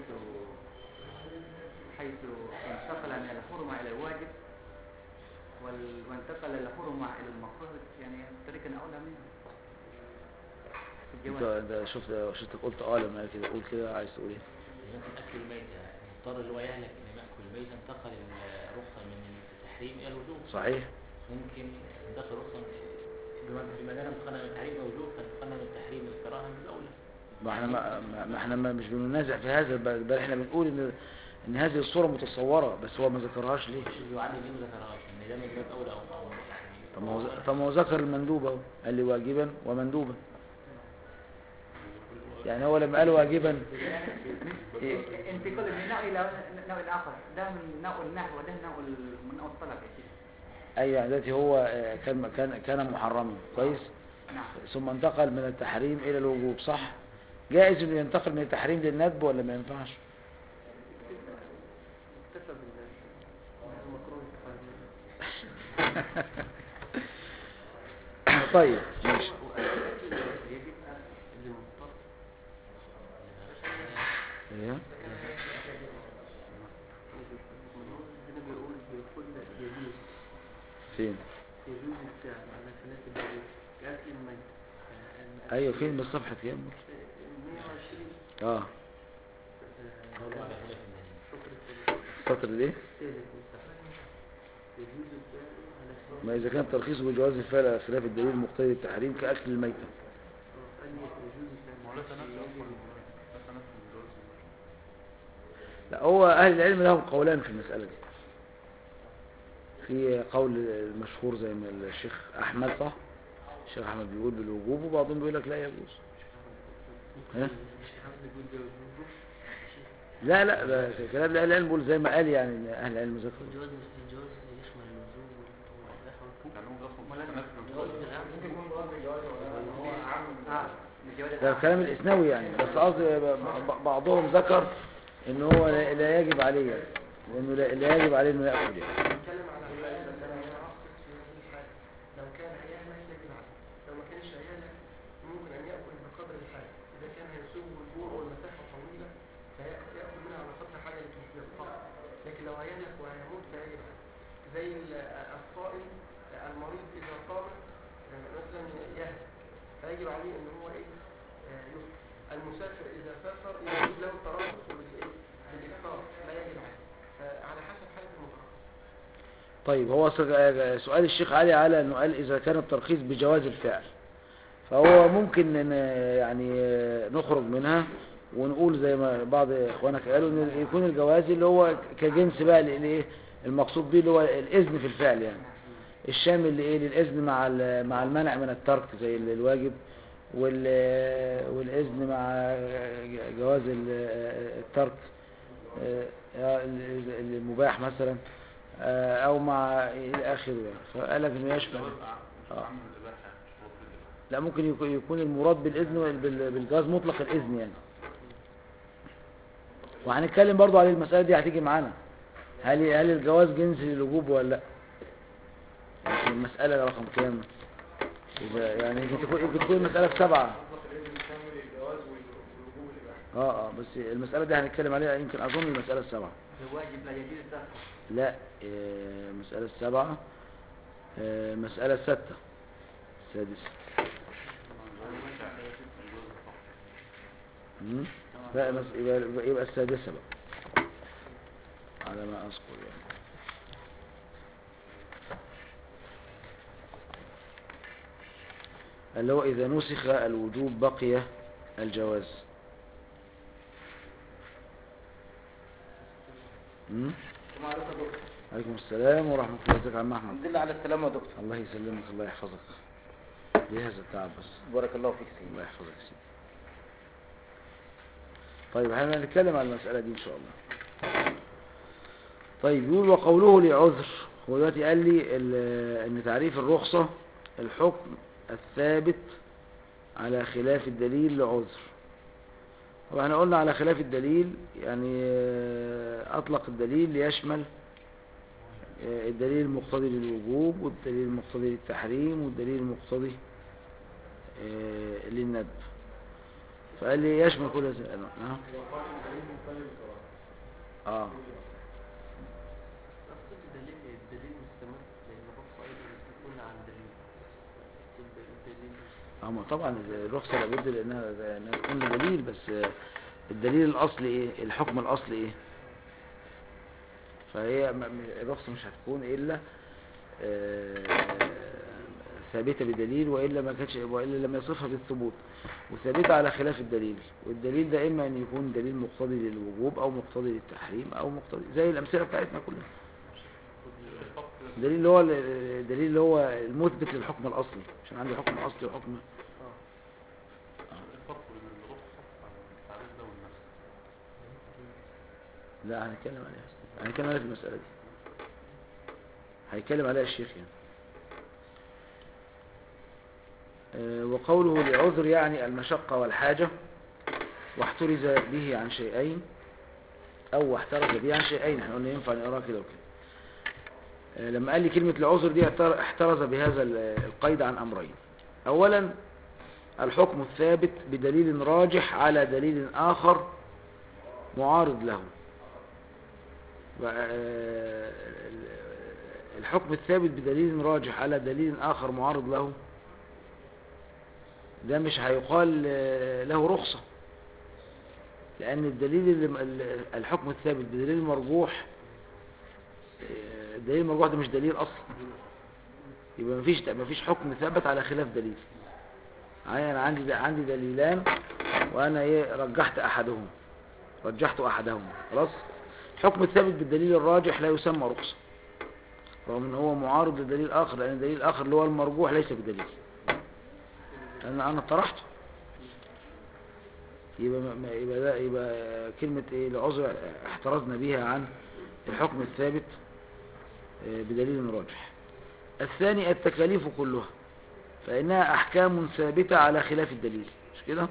حيث انتقل من الحرمة إلى الواجب وال- وانتقل الحرمة إلى المكروه يعني طريق أولى منه في انت الجواز ده شفت شفت قلت اه لما كده قول كده عايز تقول ايه ممكن أكل الميتة مضطر اللي هو يهلك إن يأكل الميتة انتقل الرخصة من التحريم إلى الوجوب صحيح ممكن انتقل رخصة بما بما دام انتقلنا من التحريم إلى الوجوب فانتقلنا من التحريم إلى الكراهة من الأولى ما احنا ما, ما- ما احنا ما مش بننازع في هذا بل بل احنا بنقول ان ان هذه الصورة متصورة بس هو ما ذكرهاش ليه مش يعلم ليه ما ذكرهاش إن ده من باب أولى أو أو يعني طب ما هو طب ما هو ذكر المندوب اهو قال لي واجبا ومندوبا يعني هو لما قال واجبا إيه؟ انتقال من نوع إلى نوع آخر ده من نوع النحو وده نوع ال- من نوع الطلب يا سيدي ايوه يعني دلوقتي هو آه، كان كان كان محرما كويس نعم ثم انتقل من التحريم الى الوجوب صح جائز انه ينتقل من التحريم للندب ولا ما ينفعش اكتسب المكروه طيب ماشي يجب للمضطر ايه هنا بيقول بيقول يجوز فين يجوز الفعل على خلاف الدليل كأكل الميت ايوه فين من صفحة كام 120 اه قول على خلاف الدليل فقرة السطر الايه الثالث من صفحة يجوز الفعل على خلاف ما اذا كان ترخيصه بجواز الفعل على خلاف الدليل مقتضي التحريم كاكل الميتة قال لي يجوز الفعل ما هو لا تنافي أصلا لا تنافي من جواز لا هو اهل العلم لهم قولان في المسألة دي في قول المشهور زي ما الشيخ احمد صح الشيخ احمد بيقول بالوجوب وبعضهم بيقول لك لا يجوز ها؟ مش عاوز يقول جواز الوجوب لا لا ده كلام اهل العلم بيقول زي ما قال يعني إن اهل العلم ذكروا الجواز الجواز يشمل اللزوم والإباحة والكفر يعني هم اصلا ممكن يكون مراد بالجواز ولا هو عام آه، بالجواز ده كلام الاسنوي يعني بس قصدي ب- ب- بعضهم ذكر ان هو لا لا يجب عليه يعني. لانه لا لا يجب عليه انه ياكل يعني نتكلم على الحالة لما يعصب في هذه الحالة لو كان عيانا يجب عليه لو ما كانش عيانا ممكن أن يأكل بقدر الحاجة إذا كان هيسوق الجوع والمسافة طويلة فيأكل يأكل منها على قدر حاجة للطاقة لكن لو عيانك وهيموت فيجب عليه زي ال- الصائم المريض إذا صام آه، مثلا يهدى فيجب عليه إن هو إيه آه، يفطر المسافر إذا سافر يجوز له الترخص بالإيه بالإفطار لا يجب عليه فعلى حسب حالة المترخص طيب هو س- سؤال الشيخ علي على انه قال اذا كان الترخيص بجواز الفعل فهو ممكن ان يعني نخرج منها ونقول زي ما بعض اخوانك قالوا ان يكون الجواز اللي هو كجنس بقى الايه المقصود به اللي هو الاذن في الفعل يعني الشامل لايه للاذن مع ال- مع المنع من الترك زي ال- الواجب وال- والاذن مع جواز ال- الترك آه، ال- المباح مثلا آه، او مع الى اخره يعني فقال لك انه يشمل جواز آه. عام الإباحة شروط الإباحة لا ممكن يكون- يكون المراد بالاذن بال- بالجواز مطلق الاذن يعني وهنتكلم برضو على المسألة دي هتيجي معانا هل هل الجواز جنس للوجوب ولا لا يعني المسألة رقم كام إذا يعني يمكن تكون يمكن تكون المسألة في سبعة اه اه بس المسألة دي هنتكلم عليها يمكن أظن المسألة السبعة الواجب لا يجوز الترك لا آه، المسألة السبعة آه، المسألة الستة السادسة مم؟ لا مس... يبقى, يبقى السادسة بقى على ما أذكر يعني اللي هو إذا نسخ الوجوب بقي الجواز مم؟ السلام عليكم يا دكتور عليكم السلام ورحمة الله وبركاته عم أحمد الحمد لله على السلامة يا دكتور الله يسلمك الله يحفظك بهذا التعب بس بارك الله فيك سيدي الله يحفظك يا سيدي طيب احنا هنتكلم عن المسألة دي إن شاء الله طيب يقول وقوله لعذر هو دلوقتي قال لي ال- ان تعريف الرخصة الحكم الثابت على خلاف الدليل لعذر طبعا احنا قلنا على خلاف الدليل يعني آه، اطلق الدليل ليشمل آه، الدليل المقتضي للوجوب والدليل المقتضي للتحريم والدليل المقتضي آه، للندب فقال لي يشمل كل هذه الانواع نعم اه أقصد الدليل الدليل مستمر لأن الرخصة أيضا تكون عن دليل أقصد الدليل اما طبعا الرخصه لابد لانها انها تكون لدليل بس آه، الدليل الاصلي ايه الحكم الاصلي ايه فهي م- م- الرخصه مش هتكون الا آه، ثابته بدليل والا ما كانتش والا لم يصفها بالثبوت وثابته على خلاف الدليل والدليل ده اما ان يكون دليل مقتضي للوجوب او مقتضي للتحريم او مقتضي زي الامثله بتاعتنا كلها الدليل اللي هو الدليل اللي هو المثبت للحكم الاصلي عشان عندي حكم اصلي وحكم الفرق بين الرخصة عن التعريف ده والنسخ لا هنتكلم عليها هنتكلم عليها في المسألة دي هيتكلم عليها الشيخ يعني آه، وقوله لعذر يعني المشقة والحاجة واحترز به عن شيئين أو احترز به عن شيئين احنا قلنا ينفع نقراها كده وكده آه، لما قال لي كلمة العذر دي احتر- احترز بهذا ال- القيد عن أمرين أولا الحكم الثابت بدليل راجح على دليل آخر معارض له و- آه، الحكم الثابت بدليل راجح على دليل آخر معارض له ده مش هيقال آه، له رخصة لأن الدليل اللي ال- الحكم الثابت بدليل مرجوح آه، الدليل المرجوح ده مش دليل أصلا يبقى مفيش مفيش حكم ثابت على خلاف دليل يعني أنا عندي عندي دليلان وأنا إيه رجحت أحدهم رجحت أحدهم خلاص الحكم الثابت بالدليل الراجح لا يسمى رخصة رغم ان هو معارض لدليل اخر لان الدليل الاخر اللي هو المرجوح ليس بدليل لان انا طرحته يبقى, ما- ما- يبقى, ده يبقى كلمة ايه العذر احترزنا بيها عن الحكم الثابت آه، بدليل راجح الثاني التكاليف كلها فإنها أحكام ثابتة على خلاف الدليل مش كده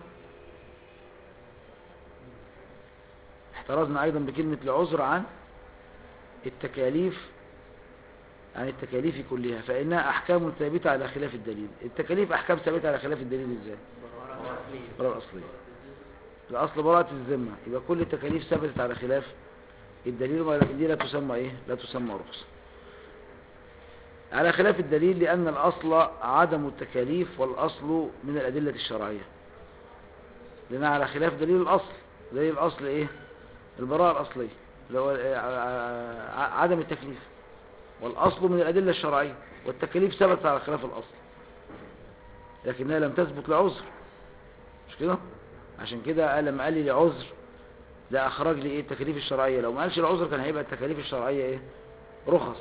احترزنا أيضا بكلمة العذر عن التكاليف عن التكاليف كلها فإنها أحكام ثابتة على خلاف الدليل التكاليف أحكام ثابتة على خلاف الدليل إزاي براءة أصلية الأصل براءة الذمة يبقى كل التكاليف ثبتت على خلاف الدليل ولكن دي لا تسمى إيه لا تسمى رخصة على خلاف الدليل لأن الأصل عدم التكاليف والأصل من الأدلة الشرعية لأن على خلاف دليل الأصل دليل الأصل إيه البراءة الأصلية اللي هو آه، آه، ع- عدم التكليف والأصل من الأدلة الشرعية والتكاليف ثبتت على خلاف الأصل لكنها لم تثبت لعذر مش كده عشان كده قال لما قال لي لعذر لا أخرج لي إيه التكاليف الشرعية لو ما قالش العذر كان هيبقى التكاليف الشرعية إيه رخص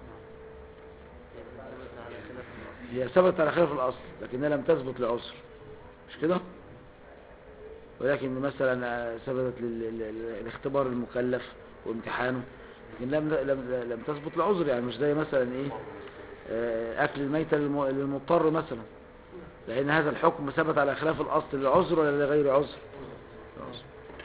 هي ثبتت على خلاف الأصل لكنها لم تثبت لعذر مش كده ولكن مثلا آه، ثبتت لل- لل- لاختبار المكلف وامتحانه لكن لم لم لم تثبت لعذر يعني مش زي مثلا ايه آه، اكل الميتة للم- للمضطر مثلا لان هذا الحكم ثبت على خلاف الاصل لعذر ولا لغير عذر لعذر.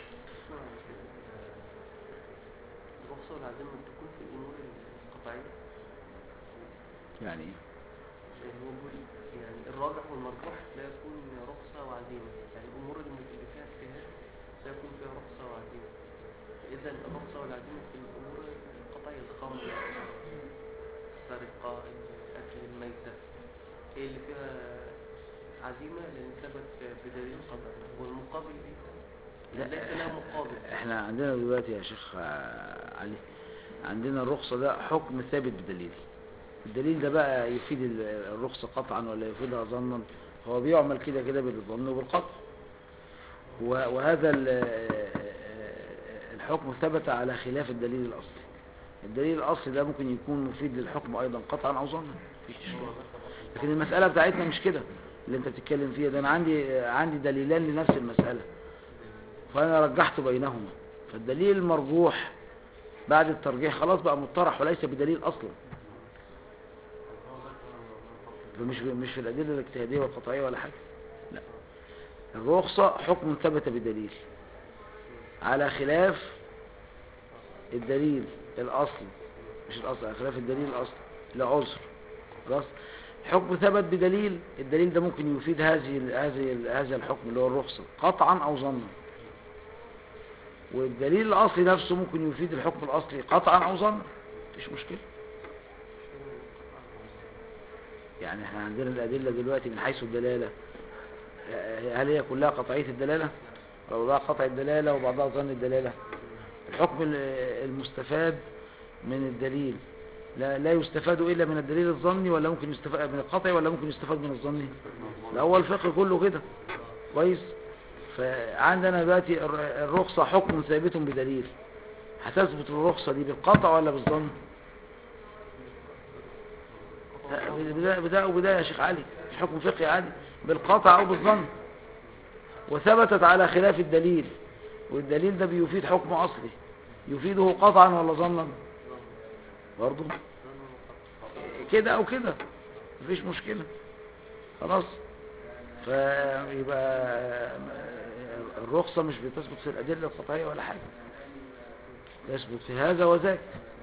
الرخصة والعزيمة تكون في الأمور القطعية يعني ايه يعني هو بيقول يعني الراجح والمرجوح لا يكون رخصة وعزيمة يعني الأمور التي فيها اجتهاد سيكون فيها رخصة وعزيمة إذا الرخصة والعزيمة في الأمور القطعية الخمر السرقة أكل الميتة هي اللي فيها عزيمة لأن ثبت بدليل قطعي والمقابل دي لا ليس لها مقابل احنا عندنا دلوقتي يا شيخ آه، علي عندنا الرخصة ده حكم ثابت بدليل الدليل ده بقى يفيد ال- الرخصة قطعا ولا يفيدها ظنا هو بيعمل كده كده بالظن وبالقطع و- وهذا ال- الحكم ثبت على خلاف الدليل الأصلي الدليل الأصلي ده ممكن يكون مفيد للحكم أيضا قطعا أو ظنا مفيش إشكال. لكن المسألة بتاعتنا مش كده اللي انت بتتكلم فيها ده انا عندي عندي دليلان لنفس المسألة فأنا رجحت بينهما فالدليل المرجوح بعد الترجيح خلاص بقى مطرح وليس بدليل أصلا فمش مش في الأدلة الاجتهادية والقطعية ولا حاجة لا الرخصة حكم ثبت بدليل على خلاف الدليل الأصلي مش الأصل على خلاف الدليل الأصلي لعذر خلاص حكم ثبت بدليل الدليل ده ممكن يفيد هذه هذه هذا الحكم اللي هو الرخصة قطعا أو ظنا والدليل الأصلي نفسه ممكن يفيد الحكم الأصلي قطعا أو ظنا مفيش مشكلة يعني احنا عندنا الأدلة دلوقتي من حيث الدلالة هل هي كلها قطعية الدلالة أو بعضها قطع الدلالة وبعضها ظن الدلالة الحكم ال- المستفاد من الدليل لا, لا يستفاد إلا من الدليل الظني ولا ممكن يستفاد من القطعي ولا ممكن يستفاد من الظني الأول الفقه كله كده كويس فعندنا دلوقتي الر- الرخصة حكم ثابت بدليل هتثبت الرخصة دي بالقطع ولا بالظن لا، بداية بداية وبداية يا شيخ علي مش حكم فقهي عادي بالقطع أو بالظن وثبتت على خلاف الدليل والدليل ده بيفيد حكم أصلي يفيده قطعا ولا ظنا برضه كده أو كده مفيش مشكلة خلاص فيبقى الرخصة مش بتثبت في الأدلة القطعية ولا حاجة تثبت في هذا وذاك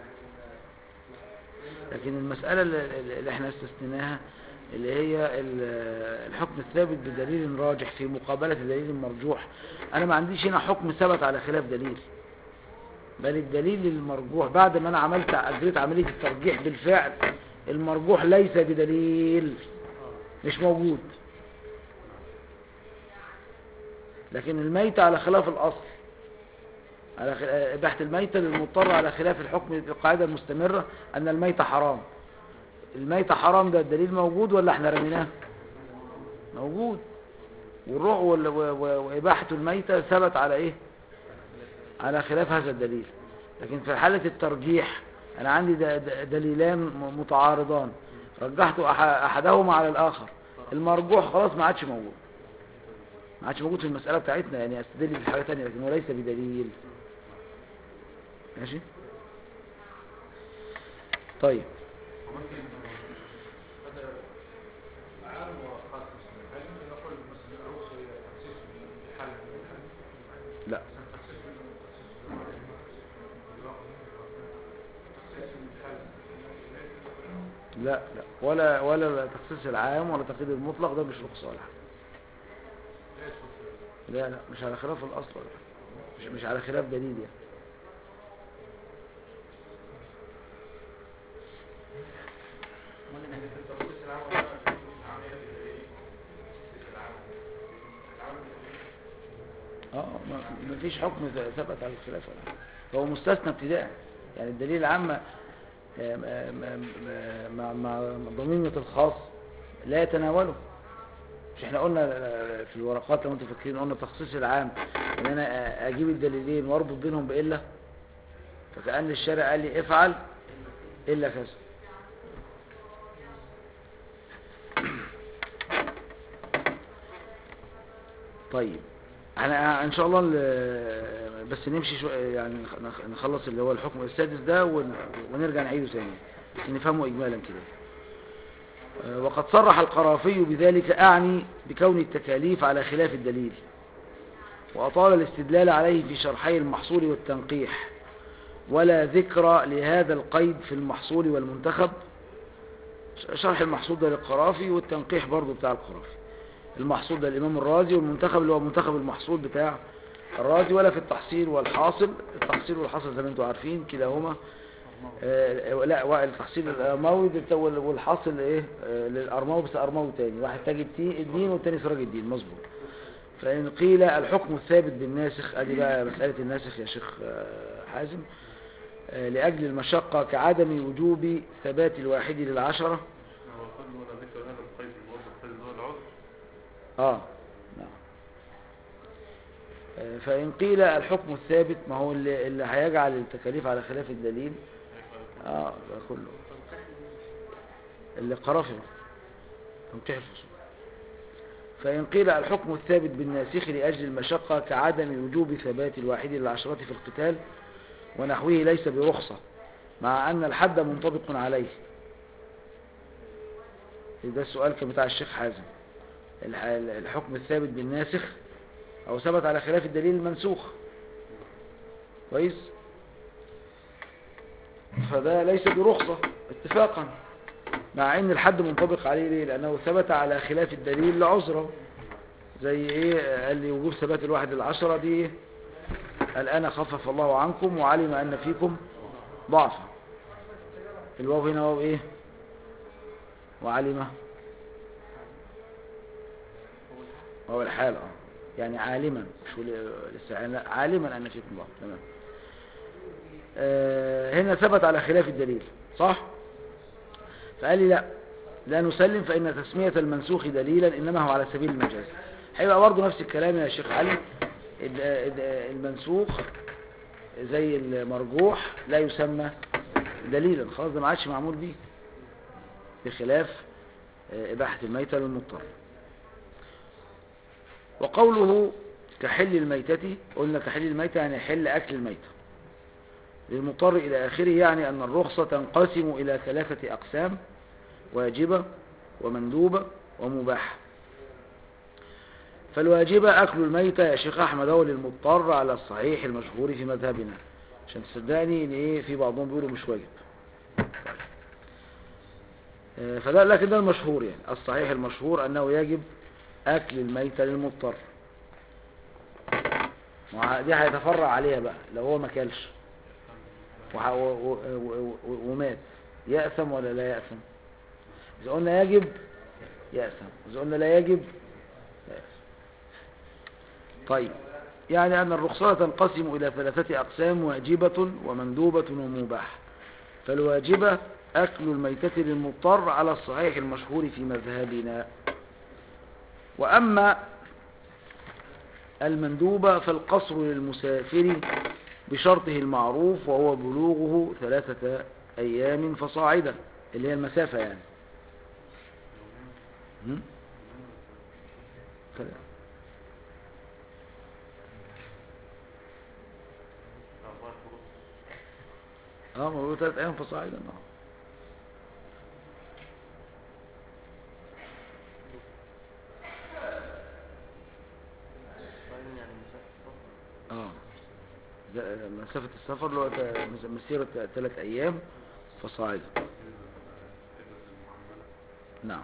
لكن المسألة اللي اللي احنا استثنيناها اللي هي ال- الحكم الثابت بدليل راجح في مقابلة دليل مرجوح انا ما عنديش هنا حكم ثبت على خلاف دليل بل الدليل المرجوح بعد ما انا عملت اجريت عملية الترجيح بالفعل المرجوح ليس بدليل مش موجود لكن الميت على خلاف الاصل على خ- إباحة الميتة للمضطر على خلاف الحكم القاعدة المستمرة أن الميتة حرام الميتة حرام ده الدليل موجود ولا احنا رميناه موجود والروح وال- و- و- وإباحة الميتة ثبت على إيه على خلاف هذا الدليل لكن في حالة الترجيح أنا عندي د- د- دليلان م- متعارضان رجحت أح- أحدهما على الآخر المرجوح خلاص ما عادش موجود ما عادش موجود في المسألة بتاعتنا يعني استدل بحاجة تانية لكن هو ليس بدليل ماشي طيب وممكن هذا عام وخاص هل ممكن نقول مثلا الرخصة هي تخصيص بحال من الحال؟ لا تخصيص تخصيص بحال لا لا ولا ولا تخصيص العام ولا تقييد المطلق ده مش رخصة ولا حاجة لا لا مش على خلاف الأصل ولا حاجة. مش مش على خلاف دليل يعني امال انا تخصيص العام العام ايه؟ تخصيص العام العام اه ما ما فيش حكم ثبت على الخلاف ولا حاجة. هو مستثنى ابتداء يعني الدليل العام آه، آه، مع- مع مع ضميمة الخاص لا يتناوله مش احنا قلنا آه، في الورقات لو انتم فاكرين قلنا تخصيص العام ان انا آه، اجيب الدليلين واربط بينهم بإلا فكأن الشارع قال لي افعل إلا كذا طيب احنا ان شاء الله ال- بس نمشي شو يعني نخ- نخلص اللي هو الحكم السادس ده ون- ونرجع نعيده ثاني بس نفهمه اجمالا كده آه، وقد صرح القرافي بذلك اعني بكون التكاليف على خلاف الدليل واطال الاستدلال عليه في شرحي المحصول والتنقيح ولا ذكر لهذا القيد في المحصول والمنتخب شرح المحصول ده للقرافي والتنقيح برضو بتاع القرافي المحصول ده الإمام الرازي والمنتخب اللي هو منتخب المحصول بتاع الرازي ولا في التحصيل والحاصل التحصيل والحاصل زي ما انتم عارفين كلاهما آه لا التحصيل الأرماوي ده وال- والحاصل ايه آه للأرماوي بس أرماوي تاني واحد تاج التي- الدين والتاني سراج الدين مظبوط فإن قيل الحكم الثابت بالناسخ ادي بقى مسألة الناسخ يا شيخ آه، حازم آه، لأجل المشقة كعدم وجوب ثبات الواحد للعشرة هو قد ولا ذكر هذا القيد الموضح القيد اللي هو العذر اه نعم آه، فإن قيل الحكم الثابت ما هو اللي, اللي هيجعل التكاليف على خلاف الدليل اه ده كله اللي قرافه تنقيح الفصول فإن قيل الحكم الثابت بالناسخ لأجل المشقة كعدم وجوب ثبات الواحد للعشرة في القتال ونحوه ليس برخصة مع أن الحد منطبق عليه ده السؤال كان بتاع الشيخ حازم الح- الحكم الثابت بالناسخ أو ثبت على خلاف الدليل المنسوخ كويس فده ليس برخصة اتفاقا مع ان الحد منطبق عليه ليه لانه ثبت على خلاف الدليل لعذره زي ايه قال لي وجوب ثبات الواحد للعشرة دي إيه؟ الان خفف الله عنكم وعلم ان فيكم ضعفا الواو هنا واو ايه وعلم هو الحال اه يعني عالما مش هو الاستعانة لا عالما ان فيكم ضعف تمام آه هنا ثبت على خلاف الدليل صح فقال لي لا لا نسلم فإن تسمية المنسوخ دليلا إنما هو على سبيل المجاز هيبقى برضه نفس الكلام يا شيخ علي ال- ال- المنسوخ زي المرجوح لا يسمى دليلا خلاص ده ما عادش معمول بيه بخلاف آه، إباحة الميتة للمضطر وقوله كحل الميتة قلنا كحل الميتة يعني حل أكل الميتة للمضطر إلى آخره يعني أن الرخصة تنقسم إلى ثلاثة أقسام واجبة ومندوبة ومباحة فالواجبة أكل الميتة يا شيخ أحمد هو للمضطر على الصحيح المشهور في مذهبنا عشان تصدقني إن إيه في بعضهم بيقولوا مش واجب آه، فده لكن ده المشهور يعني الصحيح المشهور أنه يجب أكل الميتة للمضطر وع- دي هيتفرع عليها بقى لو هو ما كلش وح- و- و- و- و- ومات يأثم ولا لا يأثم إذا قلنا يجب يأثم إذا قلنا لا يجب لا يأثم طيب يعني أن الرخصة تنقسم إلى ثلاثة أقسام واجبة ومندوبة ومباحة فالواجبة أكل الميتة للمضطر على الصحيح المشهور في مذهبنا وأما المندوبة فالقصر للمسافر بشرطه المعروف وهو بلوغه ثلاثة أيام فصاعدا اللي هي المسافة يعني هم؟ ثلاثة. اه ما هو ثلاث ايام فصاعدا اه بعدين يعني مسافة السفر اه ده مسافة السفر اللي هو ت- مس- مسيرة ثلاث ايام فصاعدا نعم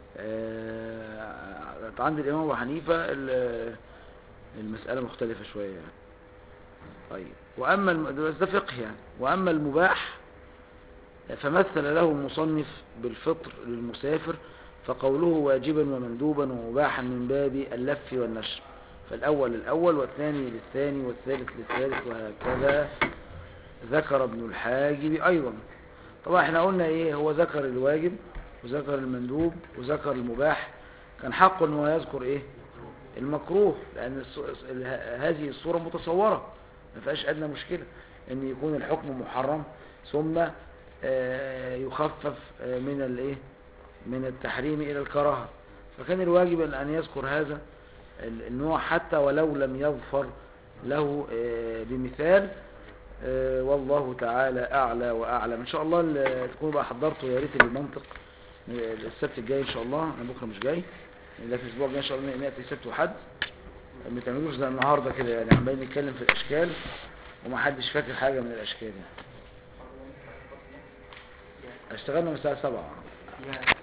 آه، عند الإمام أبو حنيفة ال- المسألة مختلفة شوية يعني طيب وأما الم... ده بس ده فقه يعني وأما المباح فمثل له المصنف بالفطر للمسافر فقوله واجبا ومندوبا ومباحا من باب اللف والنشر فالأول الأول والثاني للثاني والثالث للثالث وهكذا ذكر ابن الحاجب أيضا طبعا احنا قلنا ايه هو ذكر الواجب وذكر المندوب وذكر المباح كان حقه ان هو يذكر ايه المكروه لان الص- ال- ه- هذه الصورة متصورة ما فيهاش ادنى مشكلة ان يكون الحكم محرم ثم آه، يخفف آه، من الايه من التحريم الى الكراهة فكان الواجب ان أن يذكر هذا ال- النوع حتى ولو لم يظفر له آه، بمثال آه، والله تعالى أعلى وأعلم إن شاء الله ال- تكونوا بقى حضرتوا يا ريت المنطق آه، السبت الجاي إن شاء الله أنا بكرة مش جاي لا في الأسبوع الجاي إن شاء الله نأتي سبت وحد ما تعملوش زي النهاردة كده يعني عمالين نتكلم في الأشكال ومحدش فاكر حاجة من الأشكال يعني اشتغلنا من الساعة 7 يعني